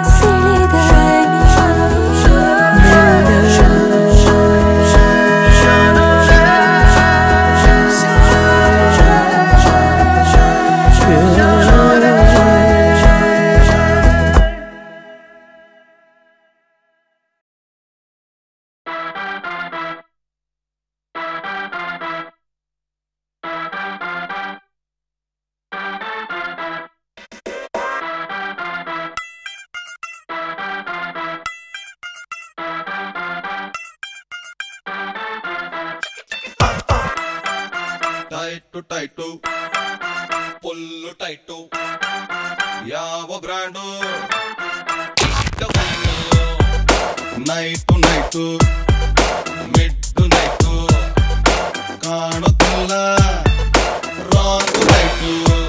ಟೈಟು ಟೈಟು ಫುಲ್ಲು ಟೈಟು ಯಾವ brand night night midnight ಕಾಣುತ್ತಿಲ್ಲ ರಾಂಗು ನೈಟು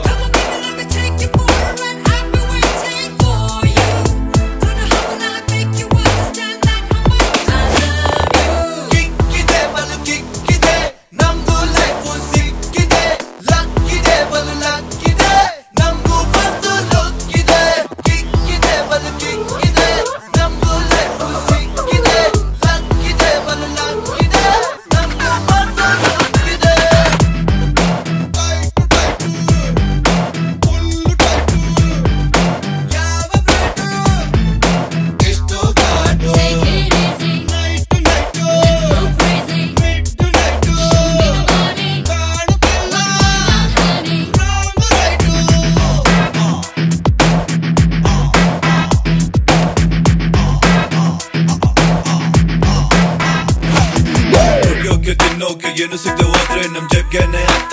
ಕಿಕ್ಕಿದೆ ಬಲು ಕಿಕ್ಕಿದೆ ನಮ್ದು ಲೈಫು ಸಿಕ್ಕಿದೆ ಲಕ್ಕಿದೆ ಬಲು ಲಕ್ಕಿದೆ ನಮ್ಗೂ ಬಂದು ಲುಕ್ಕಿದೆ ಕಿಕ್ಕಿದೆ ಬಲು ಕಿಕ್ಕಿದೆ ನಮ್ದು ಲೈಫು ಸಿಕ್ಕಿದೆ ಲಕ್ಕಿದೆ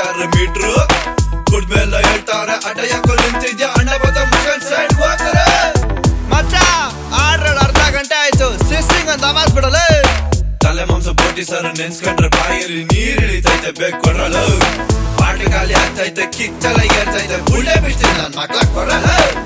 ಹೇಳ್ತಾರೆ ಮೀಟ್ರು ಕುಡ್ಮೆಲ್ಲ ಹೇಳ್ತಾರೆ ಅಡ್ಡ ಯಾಕೋ ನಿಂತಿದ್ಯಾ ಅಣ್ಣ ಬದ ಮುಷನ್ ಸೈಡ್ ಹೋಗ್ತಾರೆ ಮಚ್ಚ ಆಡ್ರಡ್ ಅರ್ಧ ಗಂಟೆ ಆಯ್ತು ಸಿಸ್ಟಿಂಗ್ ಅಂತ ಆವಾಜ್ ಬಿಡಲೆ ತಲೆ ಮಾಂಸ ಬೋಟಿ ಸರ್ ನೆನ್ಸ್ಕೊಂಡ್ರೆ ಬಾಯಲ್ಲಿ ನೀರ್ ಇಳಿತೈತೆ ಬೇಕು ಕೊಡ್ರಲ್ಲ ಬಾಟ್ಲಿ ಖಾಲಿ ಆಗ್ತೈತೆ ಕಿಚ್ಚಲ ಏರ್ತೈತೆ ಬುಳ್ಳೆ ಬಿಡ್ತೀನಿ ನನ್ ಮಕ್ಳ ಕೊಡಲ್ಲ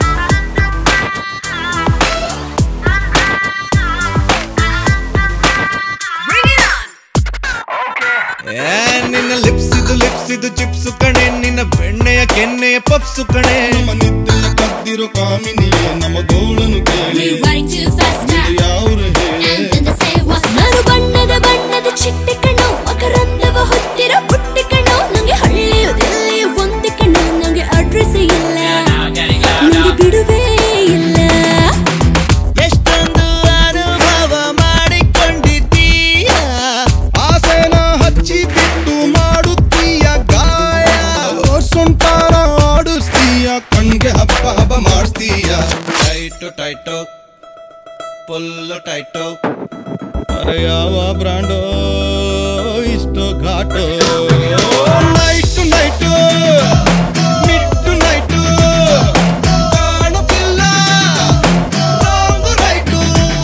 ಏ ನಿನ್ನ ಲಿಪ್ಸ್ ಇದು ಲಿಪ್ಸ್ ಇದು ಚಿಪ್ಸ್ ಕಣೆ ನಿನ್ನ ಬೆಣ್ಣೆಯ ಕೆನ್ನೆಯ ಪಪ್ಸು ಕಣೆ ನಮ್ಮ ನಿದ್ದೆಯ ಕದ್ದಿರೋ ಕಾಮಿನಿಯೇ ನಮ್ಮ ಗೋಳನು ಕೇಳಿ ಯಾವ್ರು ಹೇಳಿ ನಾನು ಬಣ್ಣದ ಬಣ್ಣದ ಚಿಟ್ಟೆ ಕಣೋ ಮಕರಂದವ ಹೊತ್ತಿರೋ ಪುಟ್ಟಿ ಕಣೋ ನಂಗೆ ಹಳ್ಳಿಯು ದಿಲ್ಲಿಯು ಒಂದು ಕಣೋ ನಂಗೆ ಅಡ್ರೆಸ್ ಇಲ್ಲ ನಂಗೆ ಬಿಡುವೇ ಇಲ್ಲ ಎಷ್ಟೊಂದು ಅನುಭವ ಮಾಡಿಕೊಂಡಿದ್ದೀಯ ಆಸೆನ ಹಚ್ಚಿ ಬಿಟ್ಟು ಮಾಡುತ್ತೀಯ ಗಾಯ ಸೊಂಟಾರ ಆಡಿಸ್ತೀಯ ಕಣ್ಗೆ ಹಬ್ಬ ಹಬ್ಬ ಮಾಡಿಸ್ತೀಯ ಟೈಟು ಟೈಟು ಫುಲ್ಲು ಟೈಟು ಅರೆ ಯಾವ ಬ್ರಾಂಡೋ ಇಷ್ಟು ಘಾಟು ನೈಟು ನೈಟು ಮಿಟ್ಟು ನೈಟು ಕಾಣುತ್ತಿಲ್ಲ wrong right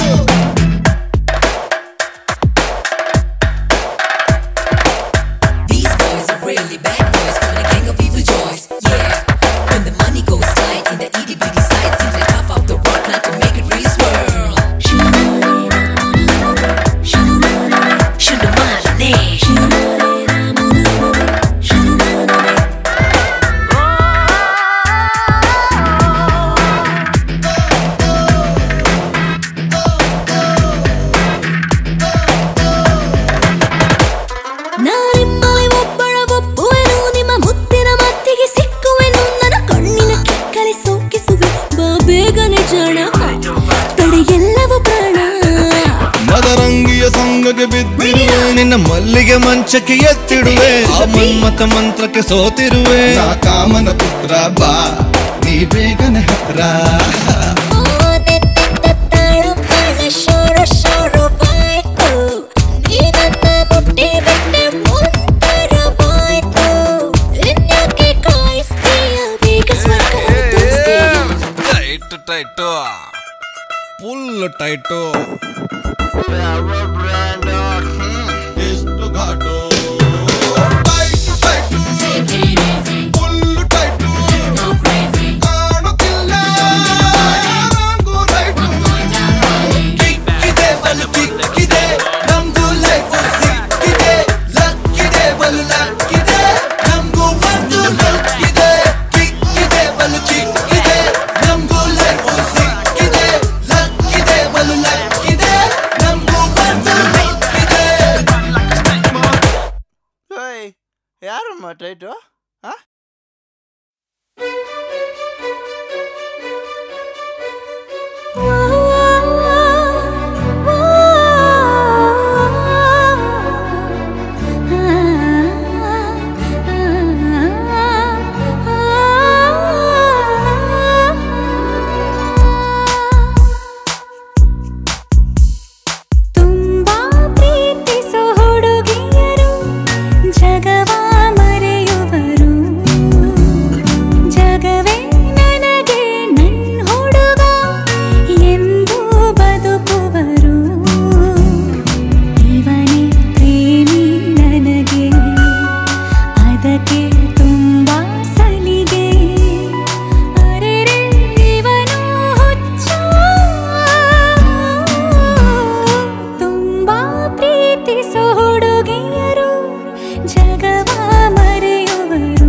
These boys are really bad boys from the gang of evil joys. Yeah, when the money goes tight in the itty bitty side, seems like pop out the rock not to make it really swirl. ನಾನಿಮ್ಮಲೆ ಒಬ್ಬಳ ಒಪ್ಪುವೆನು ನಿಮ್ಮ ಮುತ್ತಿನ ಮತ್ತಿಗೆ ಸಿಕ್ಕುವೆನು ನನ್ನ ಕಣ್ಣಿನ ಕೆಕ್ಕಲೆ ಸೋಕಿಸುವೆ ಬಾ ಬೇಗನೆ ಜಾಣ ತಡೆ ಎಲ್ಲವೂ ಪ್ರಾಣ ಮದರಂಗಿಯ ಸಂಗಕ್ಕೆ ಬಿದ್ದಿರುವೆ ನಿನ್ನ ಮಲ್ಲಿಗೆ ಮಂಚಕ್ಕೆ ಎತ್ತಿಡುವೆ ಆ ಮನ್ಮತ ಮಂತ್ರಕ್ಕೆ ಸೋತಿರುವೆ ನಾ ಕಾಮನ ಪುತ್ರ ಬಾ ನೀ ಬೇಗನೆ ಹತ್ರ ತಾಳಪ್ಪಳ ಶೋರ ಶೋರವಾಯ್ತು ನೀ ನನ್ನ ಮುಟ್ಟಿ ಬಿಟ್ಟೆ ಒಂಥರವಾಯ್ತು ಇನ್ಯಾಕೆ ಕಾಯಿಸ್ತೀಯ ಬೇಗ ಸ್ವರ್ಗವನ್ನು ತೋರಿಸ್ತೀಯ ಟೈಟ್ ಟೈಟು ಫುಲ್ ಟೈಟು ಎಷ್ಟು ಘಾಟು ಟೈಟು ಟೈಟು ಫುಲ್ ಟೈಟು ಕಾಣುತ್ತಿಲ್ಲ ರಾಂಗು ರೈಟು ಕಿಕ್ಕಿದೆ ಬಲು ಕಿಕ್ಕಿದೆ ನಮ್ದು ಲೈಫ್ ಸಿಕ್ಕಿದೆ ಲಕ್ಕಿದೆ ಬಲು ಲಕ್ಕಿದೆ ನಮ್ಗೂ ಒಂದು ಲಕ್ಕಿದೆ ಕಿಕ್ಕಿದೆ ಬಲು ಕಿಕ್ಕಿದೆ ನಮ್ಗೂ ಲೈಫ್ ಸಿಕ್ಕಿದೆ ಲಕ್ಕಿದೆ ಬಲು ಲಕ್ಕಿದೆ ನಮ್ಗೂ ಒಂದು ಲಕ್ಕಿದೆ ಯಾರಮ್ಮ ಟೈಟು ತುಂಬಾ ಪ್ರೀತಿಸೋ ಹುಡುಗಿಯರು ಜಗವ ಮರೆಯುವರು ಜಗವೇ ನನಗೆ ನನ್ ಹುಡುಗ ಎಂದು ಬದುಕುವರು ಇವನೇ ಪ್ರೇಮಿ ನನಗೆ ಅದಕ್ಕೆ ತುಂಬಾ ಸಲಿಗೆ ಅರೆರೆ ಇವನು ಹುಚ್ಚ ತುಂಬಾ ಪ್ರೀತಿಸೋ ಹುಡುಗಿಯರು ಜಗವ ಮರೆಯುವರು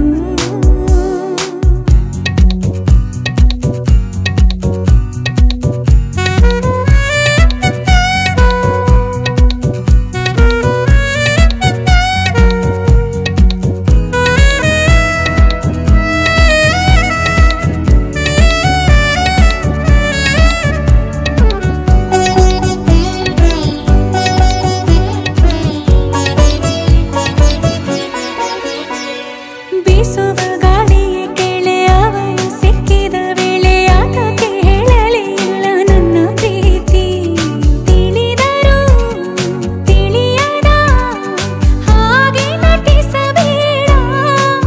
ಬೀಸುವ ಗಾಳಿಯ ಕೆಳೆ ಅವನು ಸಿಕ್ಕಿದ ವೇಳೆ ಆತಕ್ಕೆ ಹೇಳಲೇ ಇಲ್ಲ ನನ್ನ ಪ್ರೀತಿ ತಿಳಿದರು ತಿಳಿಯದ ಹಾಗೆ ನಟಿಸಬೇಡ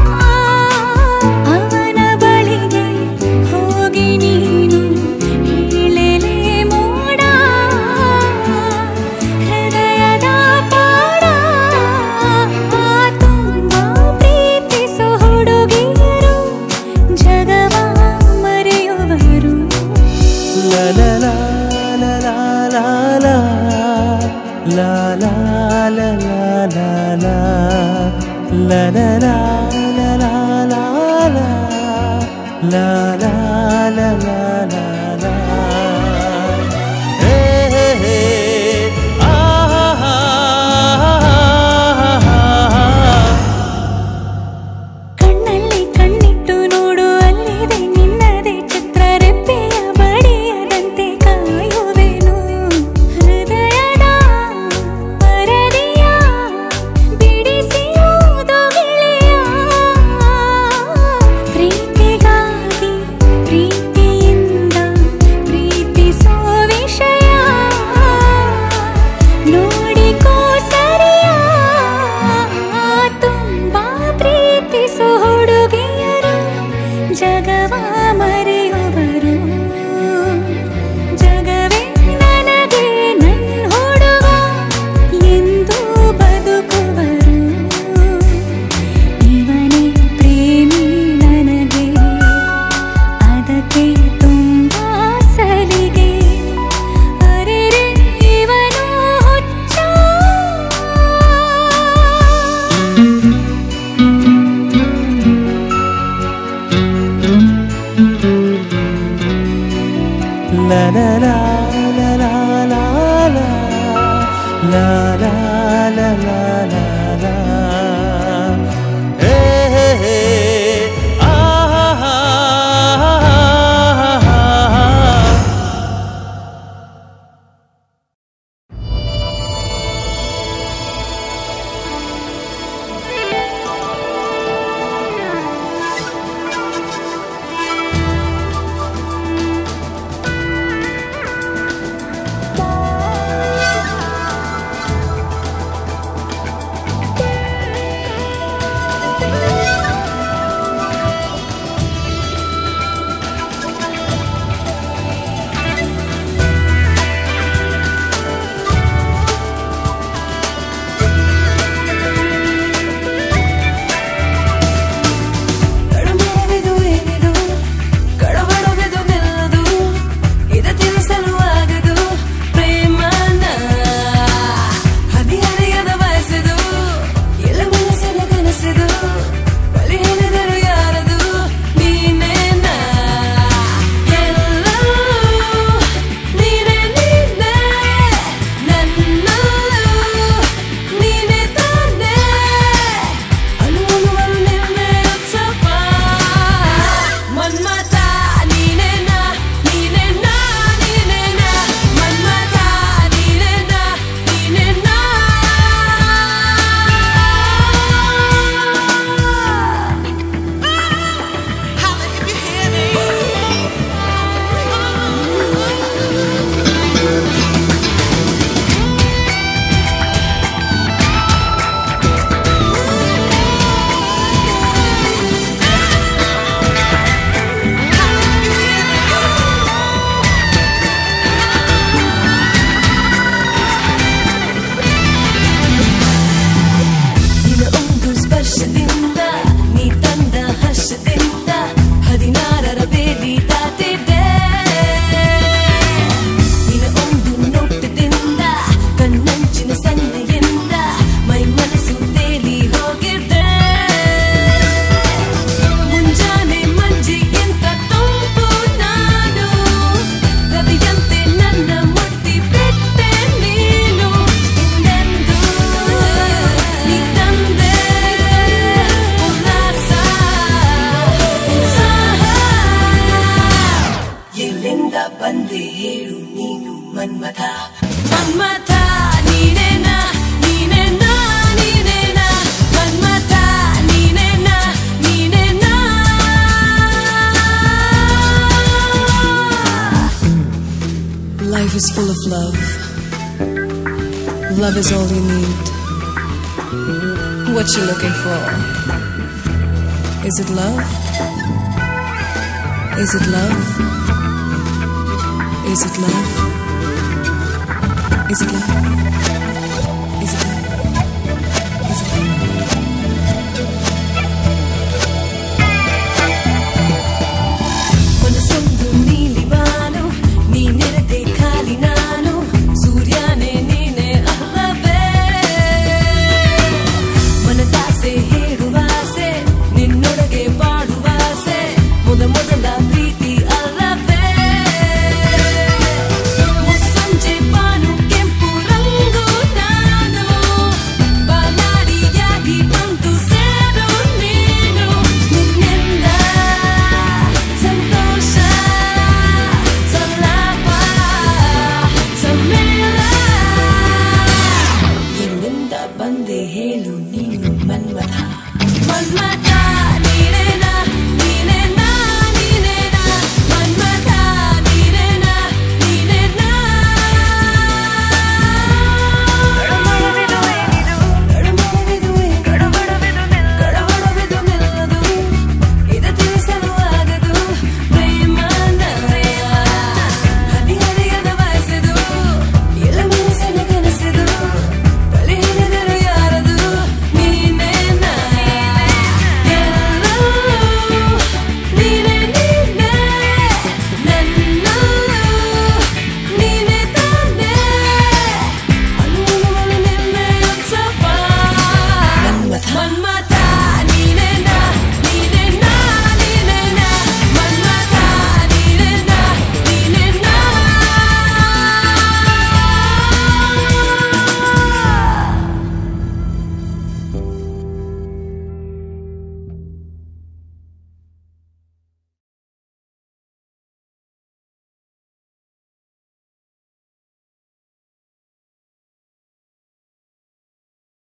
la la la la la la la la la la la Hey, hey, hey. Ah, ah, ah, ah. ಕಣ್ಣಲ್ಲಿ ಕಣ್ಣಿಟ್ಟು ನೋಡು ಅಲ್ಲಿದೆ ನಿನ್ನದೇ ಚಿತ್ರರೆಪ್ಪೆಯ ಬಡಿಯದಂತೆ ಕಾಯುವೆನು ಹೃದಯದ ಪರದೆಯ ಬಿಡಿಸಿ ಓದು ಗೆಳೆಯ ಪ್ರೀತಿಗಾಗಿ ಪ್ರೀತಿಯಿಂದ ಪ್ರೀತಿಸೋ ವಿಷಯ ನೋಡಿಕೋ ಸರಿಯ ತುಂಬಾ ಪ್ರೀತಿಸೋ ಹುಡುಗಿಯರು ಜಗವ ಮರೆಯುವರು ಜಗವೇ ನನಗೆ ನನ್ ಹುಡುಗ ಎಂದು ಬದುಕುವರು ಇವನೇ ಪ್ರೇಮಿ ನನಗೆ ಅದಕ್ಕೆ ತುಂಬಾ ಸಲಿಗೆ ಅರೆರೆ ಇವನು ಹುಚ್ಚ La la la la la la la la la la la la la Hey, hey, hey. Ah, ah, ah, ah, ah. ಕಡಮರವಿದು ಏನಿದು ಕಡಬಡವೆದು ನಿಲ್ಲದು ಇದ ತಿಳಿಸಲು ಆಗದು ಪ್ರೇಮನ ಹದಿಹರೆಯದ ಬಯಸಿದು ಎಲ್ಲ ಮನಸ್ಸಿನ ಕನಸಿದು ಬಲಿ ಹೇಳಿದರು ಯಾರದು ನೀನೇನ ಎಲ್ಲವೂ ನೀನೇ ನೀನೇ ನನ್ನಲ್ಲೂ ನೀನೇ ತಾನೇ ಅನುಭವಗಳು ನಿನ್ನೆ ಉತ್ಸವ ಮನ್ಮಥ ನೀನೇನ ನೀನೇನ ನೀನೇನ ಮನ್ಮಥ ನೀನೇನ ನೀನೇನ ನಿನ್ನ ಒಂದು ಸ್ಪರ್ಶದಿಂದ ನೀ ತಂದ ಹರ್ಷದಿಂದ ಹದಿನಾರರ ಬೇಲಿ ತಾತಿದ್ದೆ ನಿನ್ನ ಒಂದು ನೋಟದಿಂದ ಕಣ್ಣಂಚಿನ ಸನ್ನೆಯಿಂದ ಮೈ ಮನಸ್ಸು ತೇಲಿ ಹೋಗಿದ್ದೆ ಮುಂಜಾನೆ ಮಂಜಿಗಿಂತ ತುಂಬು ನಾನು ರವಿಯಂತೆ ನನ್ನ ಮುಟ್ಟಿ ಬಿಟ್ಟೆ ನೀನು ಇನ್ನೆಂದು ನೀ ತಂದೆ ಉಲ್ಲಾಸ ಉತ್ಸಾಹ ಎಲ್ಲಿಂದ ಬಂದೆ ಹೇಳು ನೀನು Manmatha Manmatha ನೀನೇನ ನೀನೇನ ನೀನೇನ Manmatha ನೀನೇನ ನೀನೇನ Life is full of love. Love is all you need. What you looking for? Is it love? Is it love? Is it love? Is it love?